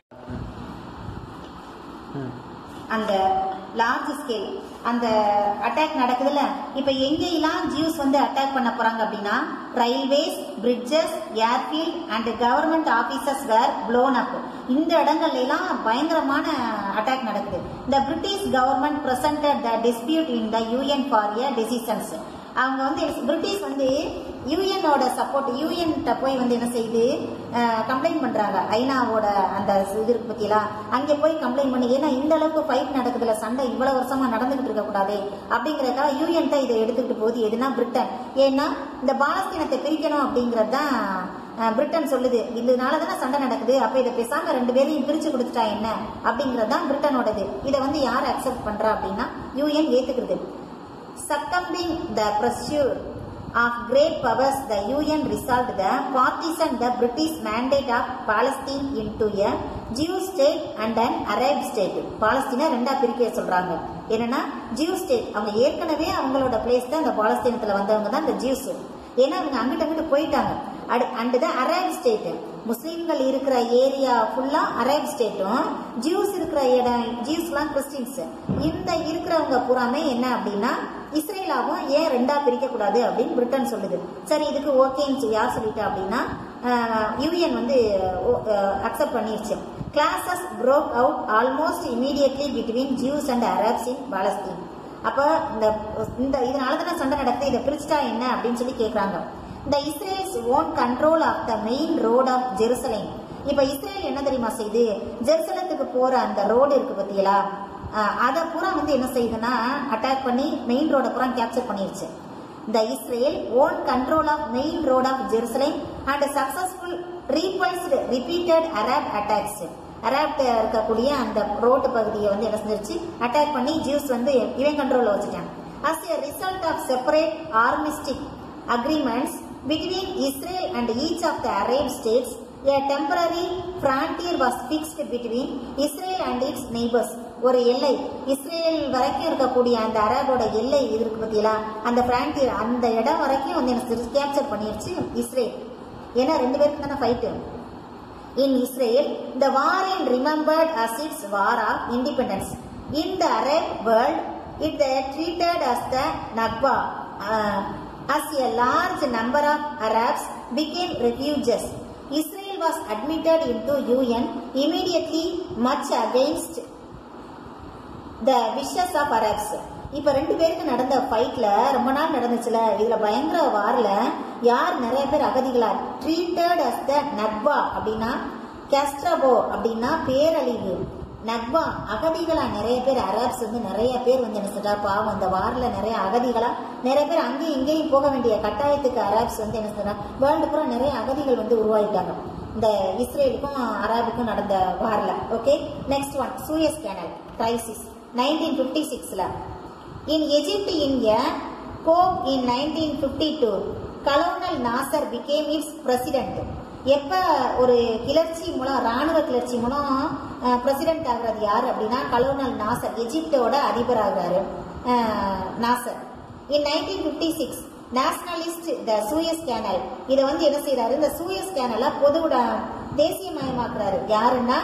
அந்த லார்ஜ் ஸ்கேல் அந்த அட்டாக் நடக்குதுல்ல இப்ப எங்கெல்லாம் ஜியூஸ் வந்து அட்டாக் பண்ண போறாங்க அப்படின்னா railways bridges airfield and government officers were blown up இந்த இடங்கள்ல எல்லாம் பயங்கரமான அட்டாக் நடக்குது இந்த British government presented the dispute in the UN for a decisions அவங்க வந்து பிரிட்டிஷ் வந்து யூஎனோட சப்போர்ட் யூஎன் போய் வந்து என்ன செய்யுது கம்ப்ளைண்ட் பண்றாங்க ஐநாவோட அந்த இது இருக்கு பத்தியெல்லாம் அங்கே போய் கம்ப்ளைண்ட் பண்ணி ஏன்னா இந்த அளவுக்கு ஃபைட் நடக்குதுல சண்டை இவ்வளவு வருஷமா நடந்துகிட்டு இருக்க கூடாது அப்படிங்கறதுக்காக யூஎன் தான் இதை எடுத்துக்கிட்டு போகுது எதுனா பிரிட்டன் ஏன்னா இந்த பாலஸ்தீனத்தை பிரிக்கணும் அப்படிங்கறது தான் அஹ், பிரிட்டன் சொல்லுது இதனால தானே சண்டை நடக்குது அப்ப இதை பேசாம ரெண்டு பேரையும் பிரிச்சு கொடுத்துட்டா என்ன அப்படிங்கறது தான் பிரிட்டனோடது இதை வந்து யார் அக்செப்ட் பண்றா அப்படின்னா யூஎன் ஏத்துக்கிறது succumbing the pursuit of great powers, the UN resolved the partition the British mandate of Palestine into a Jew state and an Arab state. பாலஸ்தீனை ரெண்டா பிரிக்க சொல்றாங்க என்னன்னா ஜியூ ஸ்டேட் அவங்க ஏற்கனவே அவங்களோட பிளேஸ் தான் இந்த பாலஸ்தீனத்துல வந்தவங்க தான் இந்த ஜியூஸ் ஏன்னா அவங்க அங்கிட்டு அங்கிட்டு போயிட்டாங்க அண்டு தான் அரேப் ஸ்டேட் முஸ்லீம்கள் இருக்கிற ஏரியா ஃபுல்லா அரேப் ஸ்டேட்டும் ஜூஸ் இருக்கிற இடம் ஜூஸ்லாம் கிறிஸ்டின்ஸ் இந்த இருக்கிறவங்க பூராமே என்ன அப்படின்னா இஸ்ரேலாவும் ஏன் ரெண்டா பிரிக்க கூடாது அப்படின்னு பிரிட்டன் சொல்லுது சரி இதுக்கு ஓகேன்னு யார் சொல்லிட்டா அப்படின்னா யூஎன் வந்து அக்செப்ட் பண்ணிருச்சு clashes broke out almost immediately between Jews and Arabs in Palestine அப்ப இந்த இந்த இதனால தானே சண்டை நடக்குது இதை பிரிச்சுட்டா என்ன அப்படின்னு சொல்லி கேக்குறாங்க இந்த Israel's own control of the main road of Jerusalem இப்ப இஸ்ரேல் என்ன தெரியுமா செய்யுது ஜெருசலத்துக்கு போற அந்த ரோடு இருக்கு பாத்தீங்களா அதை பூரா வந்து என்ன செய்யுதுன்னா அட்டாக் பண்ணி மெயின் ரோட பூரா கேப்சர் பண்ணிருச்சு the Israel own control of main road of Jerusalem and successful repulsed repeated Arab attacks. Arab இருக்கக்கூடிய அந்த ரோட்டு பகுதியை வந்து என்ன செஞ்சிருச்சு அட்டாக் பண்ணி ஜூஸ் வந்து இவன் கண்ட்ரோல்ல வச்சுட்டான் as a result of separate armistic agreements between Israel and each of the Arab states A temporary frontier was fixed between Israel and its neighbors. ஒரு எல்லை இஸ்ரேல் வரைக்கும் இருக்கக்கூடிய அந்த அரபோட எல்லை இது இருக்கு பார்த்தீங்களா அந்த frontier அந்த இடம் வரைக்கும் வந்து கேப்சர் பண்ணிருச்சு இஸ்ரேல் ஏன்னா ரெண்டு பேருக்கு தானே fight in Israel, the war is remembered as its war of independence. In the Arab world, it is treated as the Nakba, uh, as a large number of Arabs became refugees. Israel was admitted into UN immediately, much against the wishes of Arabs இப்ப ரெண்டு பேருக்கு நடந்த ஃபைட்ல ரொம்ப நாள் நடந்துச்சுல இதுல பயங்கர வார்ல யார் நிறைய பேர் அகதிகளா ட்ரீட்டட் அஸ் த நக்பா அப்படின்னா கேஸ்ட்ரபோ அப்படின்னா பேரழிவு நக்பா அகதிகளா நிறைய பேர் அரப்ஸ் வந்து நிறைய பேர் வந்து என்ன சொல்றா பாவம் அந்த வார்ல நிறைய அகதிகளா நிறைய பேர் அங்கேயும் இங்கேயும் போக வேண்டிய கட்டாயத்துக்கு அரப்ஸ் வந்து என்ன சொல்றா வேர்ல்டு பூரா நிறைய அகதிகள் வந்து உருவாயிட்டாங்க இந்த இஸ்ரேலுக்கும் அரபுக்கும் நடந்த வார்ல okay next one Suez canal crisis 1956 In Egypt in a Pope in 1952, Colonel Nasser became its president. எப்ப ஒரு கிளர்ச்சி மூலம் ராணுவ கிளர்ச்சி மூலம் பிரசிடென்ட் ஆகுறது யார் அப்படின்னா கலோனல் நாசர் எஜிப்டோட அதிபர் ஆகுறாரு Nasser in nineteen fifty six nationalist the Suez canal இதை வந்து என்ன செய்யறாரு இந்த சூயஸ் கேனலை பொதுவுட தேசியமயமாக்குறாரு யாருன்னா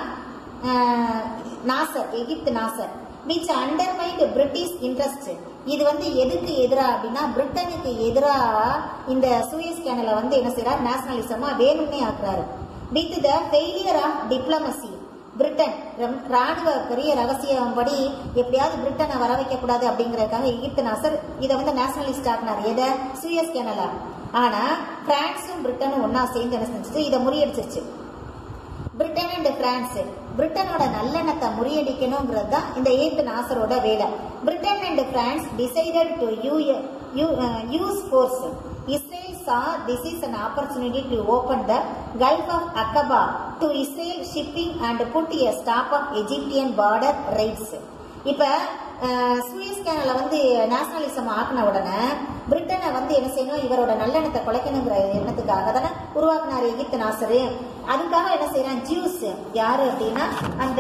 நாசர் எகிப்து Nasser which undermine British interest இது வந்து எதுக்கு எதிரா அப்படின்னா பிரிட்டனுக்கு எதிரா இந்த சூயஸ் கேனலை வந்து என்ன செய்யறாரு நேஷனலிசமா வேணும்னே ஆக்குறாரு with the failure of diplomacy Britain ராணுவ பெரிய ரகசியம் படி எப்படியாவது பிரிட்டனை வர வைக்க கூடாது அப்படிங்கறதுக்காக எகிப்து நாசர் இதை வந்து நேஷனலிஸ்ட் ஆக்குனார் எதை சூயஸ் கேனலா ஆனா பிரான்ஸும் பிரிட்டனும் ஒன்னா சேர்ந்து என்ன செஞ்சுச்சு இதை முறியடிச்சிருச்சு பிரிட்டன் அண்ட் பிரான்ஸ் பிரிட்டனோட நல்லெண்ணத்தை முறியடிக்கணுங்கிறது தான் இந்த எய்த் நாசரோட வேலை Britain and France decided to use force Israel saw this is an opportunity to open the gulf of Aqaba to Israel shipping and put a stop of Egyptian border rights இப்ப Suez கேனலை வந்து nationalism ஆக்கின உடனே பிரிட்டனை வந்து என்ன செய்யணும் இவரோட நல்லெண்ணத்தை குலைக்கணுங்கிற எண்ணத்துக்காக தானே உருவாக்குனார் எகிப்து நாசரு அதுக்காக என்ன செய்யறான் ஜூஸ் யாரு அப்படின்னா அந்த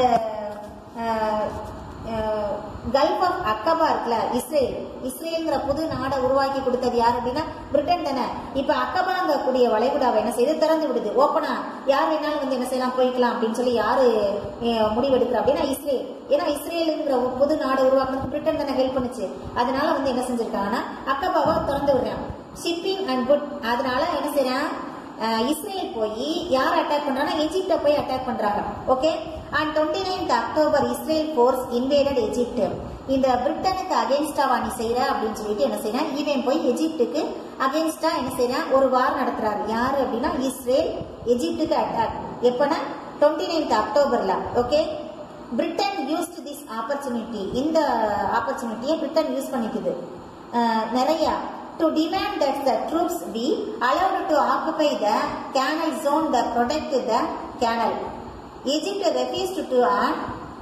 கல்ஃப் ஆஃப் அக்கபா இருக்குல்ல இஸ்ரேல் இஸ்ரேல்ங்கிற புது நாடை உருவாக்கி கொடுத்தது யார் அப்படின்னா பிரிட்டன் தானே இப்ப அக்கபாங்க கூடிய வளைகுடாவை என்ன செய்து திறந்து விடுது ஓப்பனா யார் வேணாலும் வந்து என்ன செய்யலாம் போய்க்கலாம் அப்படின்னு சொல்லி யாரு முடிவெடுக்கிறா அப்படின்னா இஸ்ரேல் ஏன்னா இஸ்ரேலுங்கிற புது நாடு உருவாக்குறதுக்கு பிரிட்டன் தானே ஹெல்ப் பண்ணுச்சு அதனால வந்து என்ன செஞ்சிருக்காங்கன்னா அக்கபாவை திறந்து விடுறான் ஷிப்பிங் அண்ட் குட் அதனால என்ன செய்யறான் இஸ்ரேல் போய் யார் அட்டாக் பண்றாங்கன்னா எஜிப்ட போய் அட்டாக் பண்றாங்க okay and twenty ninth October Israel forces invaded Egypt இந்த பிரிட்டனுக்கு அகேன்ஸ்டா நீ செய்யற அப்படின்னு சொல்லிட்டு என்ன செய்யறான் இவன் போய் எஜிப்டுக்கு அகேன்ஸ்டா என்ன செய்யறான் ஒரு வார் நடத்துறாரு யாரு அப்படின்னா இஸ்ரேல் எஜிப்டுக்கு அட்டாக் எப்பனா டுவெண்ட்டி நைன்த் அக்டோபர்ல okay Britain used this opportunity இந்த ஆப்பர்ச்சுனிட்டியை பிரிட்டன் யூஸ் பண்ணிக்குது நிறைய to demand that the troops be allowed to occupy the canal zone that protect the canal. Egypt refused to and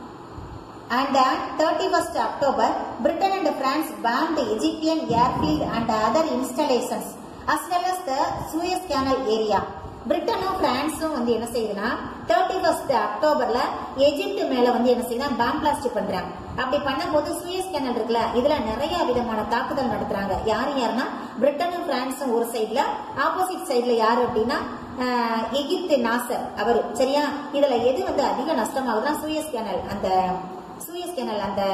and on 31st October, Britain and France banned Egyptian airfield and other installations as well as the Suez Canal area. பிரிட்டனும் பிரான்ஸும் வந்து என்ன செய்யுதுன்னா thirty first அக்டோபர்ல Egypt மேல வந்து என்ன செய்யுதுன்னா bomb blast பண்றாங்க அப்படி பண்ணும்போது சுயஸ் கேனல் இருக்குல்ல இதுல நிறைய விதமான தாக்குதல் நடத்துறாங்க யாரு யாருன்னா பிரிட்டனும் பிரான்ஸும் ஒரு சைட்ல ஆப்போசிட் சைட்ல யாரு அப்படின்னா எகிப்து நாசர் அவரு சரியா இதுல எது வந்து அதிக நஷ்டமாகுதுன்னா சுயஸ் கேனல் அந்த சுயஸ் கேனல் அந்த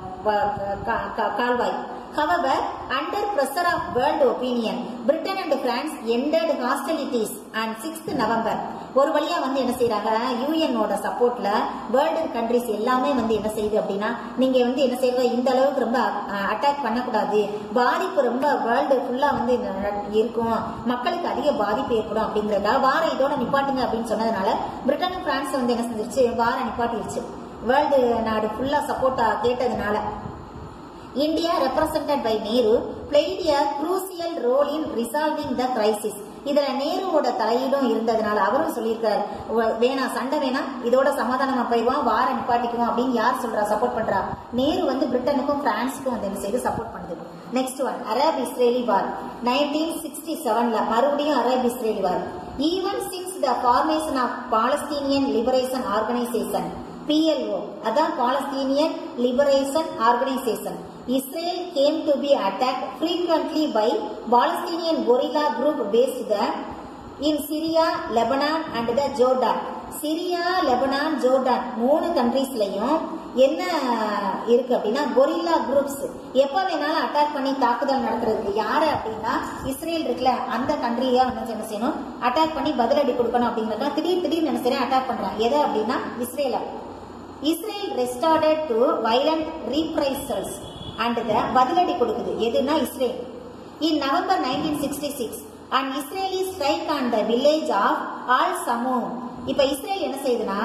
கால்வாய் However, under pressure of world opinion, Britain and France ended hostilities on 6th November. ஒரு வழியா வந்து என்ன செய்யறாங்க யூஎனோட சப்போர்ட்ல வேர்ல்டு கண்ட்ரிஸ் எல்லாமே வந்து என்ன செய்யுது அப்படின்னா நீங்க வந்து என்ன செய்யறது இந்த அளவுக்கு ரொம்ப அட்டாக் பண்ணக்கூடாது பாதிப்பு ரொம்ப வேர்ல்டு ஃபுல்லா வந்து இருக்கும் மக்களுக்கு அதிக பாதிப்பு ஏற்படும் அப்படிங்கறதுக்காக வார இதோட நிப்பாட்டுங்க அப்படின்னு சொன்னதுனால பிரிட்டனும் பிரான்ஸ் வந்து என்ன செஞ்சிருச்சு வார நிப்பாட்டிருச்சு வேர்ல்டு நாடு ஃபுல்லா சப்போர்ட்டா கேட்டதுனால India, represented by Nehru, played a crucial role in resolving the crisis. இதுல நேருவோட தலையீடும் இருந்ததுனால அவரும் சொல்லியிருக்காரு வேணா சண்டை வேணா இதோட சமாதானமா போயிடுவான் வார நிப்பாட்டிக்குவோம் அப்படின்னு யார் சொல்றா சப்போர்ட் பண்றா நேரு வந்து பிரிட்டனுக்கும் பிரான்ஸுக்கும் வந்து என்ன செய்து சப்போர்ட் பண்ணுது next one Arab Israeli war nineteen sixty செவன்ல மறுபடியும் Arab Israeli war even since the formation of Palestinian liberation organization PLO அதான் Palestinian liberation organization Israel came to be attack frequently by Palestinian guerrilla group based the in Syria, Lebanon and the Jordan. Syria Lebanon Jordan மூணு கண்ட்ரீஸ்லயும் என்ன இருக்கு அப்படின்னா gorilla groups எப்ப வேணாலும் attack பண்ணி தாக்குதல் நடத்துறதுக்கு யாரு அப்படின்னா இஸ்ரேல் இருக்குல்ல அந்த கண்ட்ரியா வந்து என்ன செய்யணும் அட்டாக் பண்ணி பதிலடி கொடுக்கணும் அப்படிங்கறத திடீர் திடீர்னு என்ன செய்யறேன் அட்டாக் பண்றான் எதை அப்படின்னா இஸ்ரேல Israel restarted to violent reprisals and the பதிலடி கொடுக்குது எதுனா Israel in November nineteen sixty six and Israeli strike on the village of al Samu இப்ப இஸ்ரேல் என்ன செய்யுதுன்னா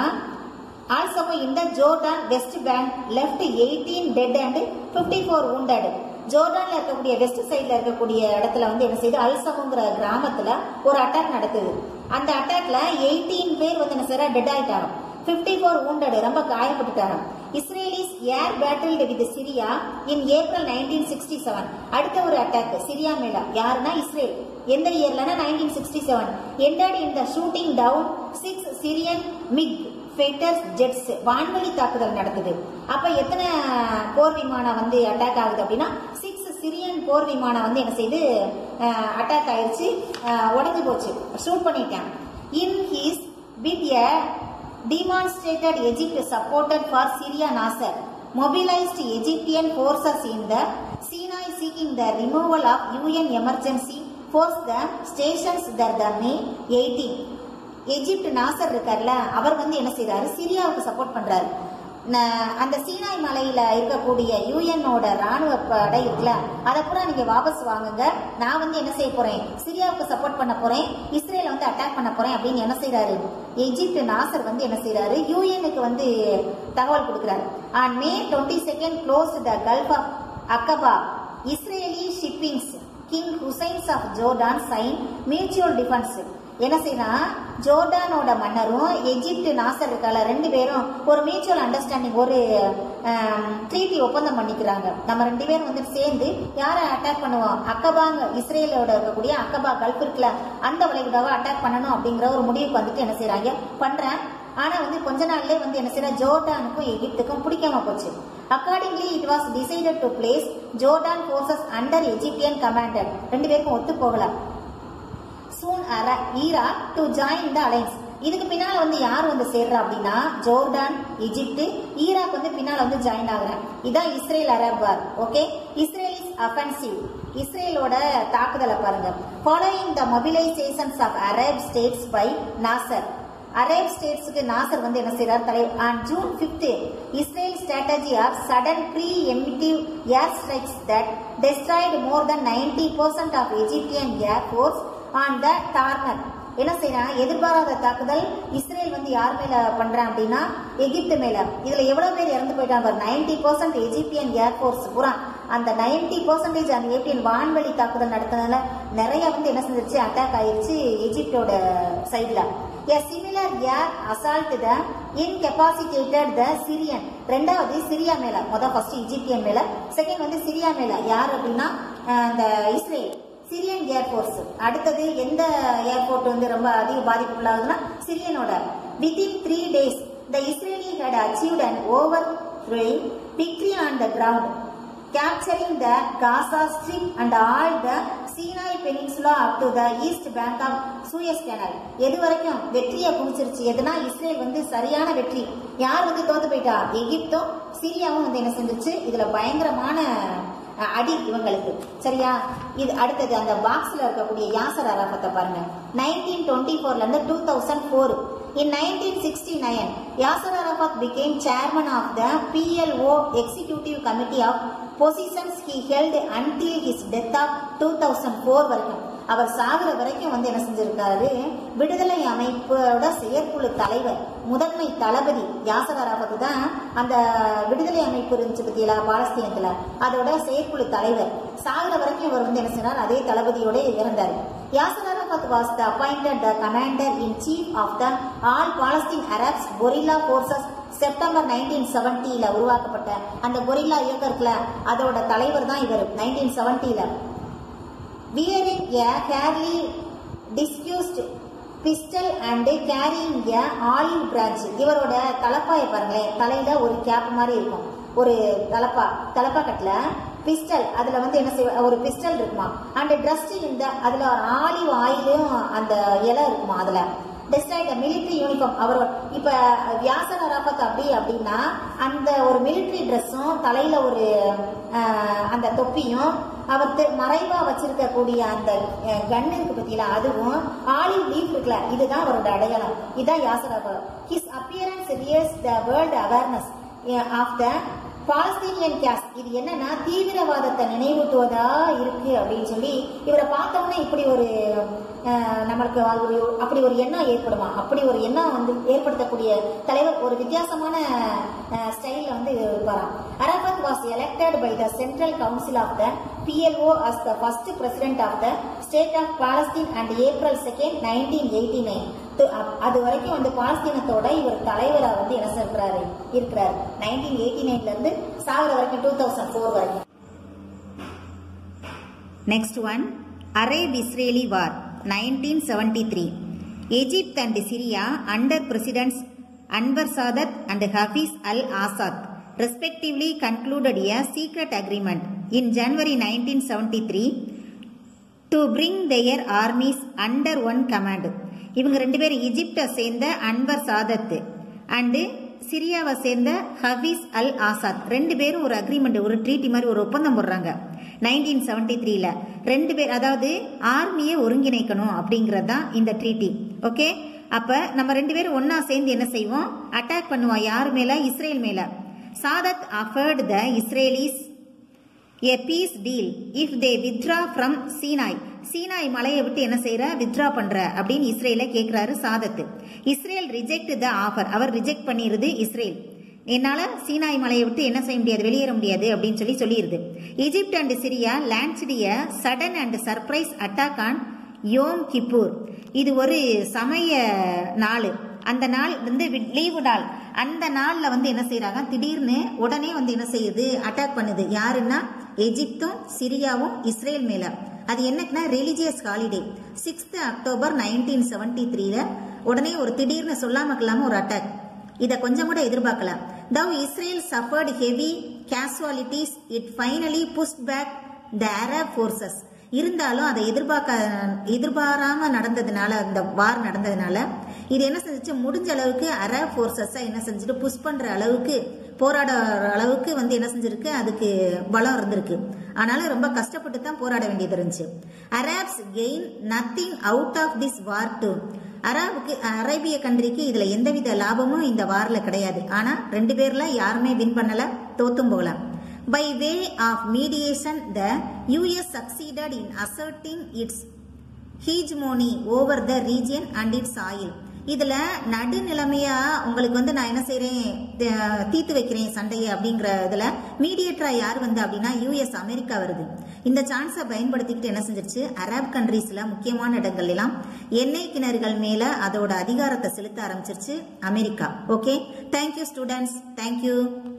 ஆல் சமோ இந்த Jordan west bank left eighteen dead and fifty four wounded ஜோர்டான்ல இருக்கக்கூடிய west சைட்ல இருக்கக்கூடிய இடத்துல வந்து என்ன செய்யுது அல்சமுங்கிற கிராமத்துல ஒரு அட்டாக் நடக்குது அந்த அட்டாக்ல எயிட்டீன் பேர் வந்து என்ன செய்யறா டெட் ஆயிட்டாங்க பிப்டி ஃபோர் wounded ரொம்ப காயப்பட்டுட்டாங்க Israelis air battled with Syria in April nineteen sixty seven அடுத்த ஒரு அட்டாக் சிரியா மேல யாருன்னா இஸ்ரேல் எந்த இயர்லனா nineteen sixty seven ended in the shooting down six Syrian MiG fighters jets வான்வழி தாக்குதல் நடக்குது அப்ப எத்தனை போர் விமானம் வந்து அட்டாக் ஆகுது அப்படின்னா சிக்ஸ் சிரியன் போர் விமானம் வந்து என்ன செய்து அட்டாக் ஆயிருச்சு உடஞ்சு போச்சு ஷூட் பண்ணிட்டான் in his with a demonstrated Egypt supported for Syria Nasser, mobilized Egyptian forces in the Sinai seeking the removal of UN emergency force the stations there the May 18. Egypt Nasser இருக்கார்ல அவர் வந்து என்ன செய்றாரு சிரியாவுக்கு support பண்றாரு ந- அந்த சீனாய் மலையில இருக்கக்கூடிய யூஎன்னோட ராணுவ படை இருக்குல்ல அதை பூரா நீங்க வாபஸ் வாங்குங்க நான் வந்து என்ன செய்ய போறேன் சிரியாவுக்கு சப்போர்ட் பண்ண போறேன் இஸ்ரேல வந்து அட்டாக் பண்ண போறேன் அப்படின்னு என்ன செய்றாரு எஜிப்ட் நாசர் வந்து என்ன செய்றாரு யூஎனுக்கு வந்து தகவல் கொடுக்கிறாரு on May twenty second close the gulf of Aqaba Israeli shippings King Hussein's of Jordan sign mutual defence என்ன செய்யலாம் ஜோர்டானோட மன்னரும் எஜிப்ட் நாசர் இருக்கால ரெண்டு பேரும் ஒரு மியூச்சுவல் அண்டர்ஸ்டாண்டிங் ஒரு ட்ரீட்டி ஒப்பந்தம் பண்ணிக்கிறாங்க நம்ம ரெண்டு பேரும் வந்து சேர்ந்து யாரை அட்டாக் பண்ணுவோம் அக்கபாங்க இஸ்ரேலோட இருக்கக்கூடிய அக்கபா கல்ஃப் இருக்குல்ல அந்த வளைகுடாவை அட்டாக் பண்ணணும் அப்படிங்கிற ஒரு முடிவுக்கு வந்துட்டு என்ன செய்றாங்க பண்றேன் ஆனா வந்து கொஞ்ச நாள்லயே வந்து என்ன செய்யற ஜோர்டானுக்கும் எகிப்துக்கும் பிடிக்காம போச்சு accordingly it was decided to place Jordan forces under Egyptian commander ரெண்டு பேருக்கும் ஒத்து போகல soon Iraq to join the alliance இதுக்கு பின்னால வந்து யார் வந்து சேர்றா அப்படின்னா ஜோர்டான் எஜிப்ட் ஈராக் வந்து பின்னால வந்து ஜாயின் ஆகுறேன் இதான் Israel Arab war okay Israel is offensive இஸ்ரேலோட தாக்குதலை பாருங்க following the mobilisations of Arab states by Nasser Arab ஸ்டேட்ஸுக்கு நாசர் வந்து என்ன செய்றார் தலைவர் on June 5 Israel strategy of sudden preemptive air strikes that destroyed more than 90% of Egyptian air force on the டார்னர் என்ன செய்யறான் எதிர்பாராத தாக்குதல் இஸ்ரேல் வந்து யார் மேல பண்றான் அப்படின்னா எகிப்து மேல இதுல எவ்வளவு பேர் இறந்து போயிட்டாங்க நைன்டி பர்சன்ட் எஜிப்தியன் ஏர்போர்ஸ் பூரா அந்த நைன்டி பர்சன்டேஜ் அந்த எகிப்தியன் வான்வெளி தாக்குதல் நடத்தினால நிறைய வந்து என்ன செஞ்சிருச்சு அட்டாக் ஆயிருச்சு எஜிப்டோட சைட்ல A similar air assault the incapacitated the Syrian ரெண்டாவது சிரியா மேல முத ஃபர்ஸ்ட் இஜிப்தியன் மேல செகண்ட் வந்து சிரியா மேல யார் அப்படின்னா அஹ், இந்த இஸ்ரேல் சிரியன் ஏர்போர்ஸ் அடுத்தது எந்த ஏர்போர்ட் வந்து ரொம்ப அதிக பாதிப்புள்ளாகுதுன்னா சிரியனோட within three days the Israeli had achieved an overthrow victory on the ground capturing the Gaza Strip and all the Sinai Peninsula up to the east bank of Suez Canal. எது வரைக்கும் வெற்றியை குவிச்சிருச்சு எதுனா Israel வந்து சரியான வெற்றி யார் வந்து தோத்து போயிட்டா எகிப்தும் சிரியாவும் வந்து என்ன செஞ்சிருச்சு இதுல பயங்கரமான அஹ், அடி இவங்களுக்கு சரியா இது அடுத்தது அந்த பாக்ஸ்ல இருக்கக்கூடிய யாசர் அரஃபத்தை பாருங்க நைன்டீன் டுவெண்ட்டி ஃபோர்ல இருந்து two thousand four In 1969, Yasser Arafat became chairman of the PLO Executive Committee of positions he held until his death of 2004 வரைக்கும் அவர் சாகுற வரைக்கும் வந்து என்ன செஞ்சிருக்காரு விடுதலை அமைப்போட செயற்குழு தலைவர் முதன்மை தளபதி யாசர் அரஃபத் தான் அந்த விடுதலை அமைப்பு இருந்துச்சு பத்தியில பாலஸ்தீனத்துல அதோட செயற்குழு தலைவர் சாகுற வரைக்கும் இவர் வந்து என்ன செய்றார் அதே தளபதியோட இறந்தார் Yasser Arafat was the appointed the commander in chief of the all Palestine Arabs guerrilla forces September nineteen செவன்டில உருவாக்கப்பட்ட அந்த கொரில்லா இயக்கம் இருக்குல்ல அதோட தலைவர் தான் இவர் நைன்டீன் செவன்டில wearing a fairly discussed pistol and carrying a olive branch இவரோட தலப்பாயை பாருங்களேன் தலையில ஒரு கேப் மாதிரி இருக்கும் ஒரு தலப்பா தலப்பா கட்டில பிஸ்டல் அதுல வந்து என்ன செய்வ ஒரு பிஸ்டல் இருக்குமா அண்ட் ட்ரஸ்ட் இந்த அதுல ஒரு ஆலிவ் ஆயிலும் அந்த இலை இருக்குமா அதுல டெஸ்டாய்ட் மிலிட்ரி யூனிஃபார்ம் அவர் இப்ப வியாசர் அராபத் அப்படி அப்படின்னா அந்த ஒரு மிலிட்ரி ட்ரெஸ்ஸும் தலையில ஒரு அஹ், அந்த தொப்பியும் அவர் தெ- மறைவா வச்சிருக்கக்கூடிய அந்த கன் இருக்கு பத்தியில அதுவும் ஆலிவ் லீஃப் இருக்குல்ல இதுதான் அவரோட அடையாளம் இதுதான் Yasser Arafat his appearance raised the world awareness of the Palestinian cause இது என்னன்னா தீவிரவாதத்தை நினைவூட்டுவதா இருக்கு அப்படின்னு சொல்லி இவரை பார்த்தோம்னா இப்படி ஒரு அஹ், நம்மளுக்கு ஒரு அப்படி ஒரு எண்ணம் ஏற்படுமா அப்படி ஒரு எண்ணம் வந்து ஏற்படுத்தக்கூடிய தலைவர் ஒரு வித்தியாசமான ஸ்டைல்ல வந்து இருப்பாராம் Arafat was elected by the central council of the PLO as the first president of the state of Palestine and April second nineteen eighty nine அது வரைக்கும் வந்து பாலஸ்தீனத்தோட இவர் தலைவரா வந்து என்ன சொல்றாரு இருக்கிறார் நைன்டீன் எயிட்டி நைன்ல இருந்து சாகுற வரைக்கும் டூ தௌசண்ட் ஃபோர் வரைக்கும் next one Arab Israeli war nineteen seventy three Egypt and Syria under presidents Anwar Sadat and Hafez al Assad respectively concluded a secret agreement in January 1973 to bring their armies under one command இவங்க ரெண்டு பேரும் ஈஜிப்டை சேர்ந்த Anwar சாதத் and சிரியாவை சேர்ந்த Hafiz al Azad ரெண்டு பேரும் ஒரு agreement ஒரு treaty மாதிரி ஒரு ஒப்பந்தம் போடுறாங்க நைன்டீன் செவன்டி த்ரீல ரெண்டு பேர் அதாவது ஆர்மியை ஒருங்கிணைக்கணும் அப்படிங்கிறது தான் இந்த ட்ரீட்டி ஓகே அப்ப நம்ம ரெண்டு பேரும் ஒன்னா சேர்ந்து என்ன செய்வோம் அட்டாக் பண்ணுவோம் யார் மேல இஸ்ரேல் மேல Sadat offered the Israelis a peace deal if they withdraw from Sinai Sinai மலையை விட்டு என்ன செய்யற வித்ரா பண்ற அப்படின்னு இஸ்ரேல கேக்குறாரு Sadat Israel reject the offer அவர் ரிஜெக்ட் பண்ணிருது இஸ்ரேல் என்னால சீனாய் மலையை விட்டு என்ன செய்ய முடியாது வெளியேற முடியாது அப்படின்னு சொல்லி சொல்லிடுது Egypt and Syria launched a sudden and surprise attack on Yom Kippur இது ஒரு சமய நாள் அந்த நாள் வந்து லீவு நாள் அந்த நாள்ல வந்து என்ன செய்யறாங்க திடீர்னு உடனே வந்து என்ன செய்யுது அட்டாக் பண்ணுது யாருன்னா எஜிப்தும் சிரியாவும் இஸ்ரேல் மேல அது என்னக்குன்னா religious holiday sixth October nineteen seventy த்ரீல உடனே ஒரு திடீர்னு சொல்லாம கொள்ளாம ஒரு அட்டாக் இத கொஞ்சம் கூட எதிர்பார்க்கல though Israel suffered heavy casualties it finally pushed back the Arab forces இருந்தாலும் அதை எதிர்பார்க்க எதிர்பாராம நடந்ததுனால அந்த வார் நடந்ததுனால இது என்ன செஞ்சுச்சு முடிஞ்ச அளவுக்கு அரப் ஃபோர்ஸஸ் என்ன செஞ்சுட்டு புஷ் பண்ற அளவுக்கு போராட அளவுக்கு வந்து என்ன செஞ்சிருக்கு அதுக்கு பலம் இருந்திருக்கு ஆனாலும் ரொம்ப கஷ்டப்பட்டு தான் போராட வேண்டியது இருந்துச்சு Arabs gain nothing out of this war to அராபுக்கு அரேபிய கண்ட்ரிக்கு இதுல எந்தவித லாபமும் இந்த வார்ல கிடையாது ஆனா ரெண்டு பேர்ல யாருமே வின் பண்ணல தோத்தும் போல by way of mediation the US succeeded in asserting its hegemony over the region and its oil இதுல நடுநிலைமையா உங்களுக்கு வந்து நான் என்ன செய்றேன் த- தீர்த்து வைக்கிறேன் சண்டையை அப்படிங்கிற இதுல மீடியேட்டரா யார் வந்து அப்படின்னா யூஎஸ் அமெரிக்கா வருது இந்த சான்ஸை பயன்படுத்திக்கிட்டு என்ன செஞ்சிருச்சு அரப் கண்ட்ரீஸ்ல முக்கியமான இடங்கள் எல்லாம் எண்ணெய் கிணறுகள் மேல அதோட அதிகாரத்தை செலுத்த ஆரம்பிச்சிருச்சு America okay thank you students thank you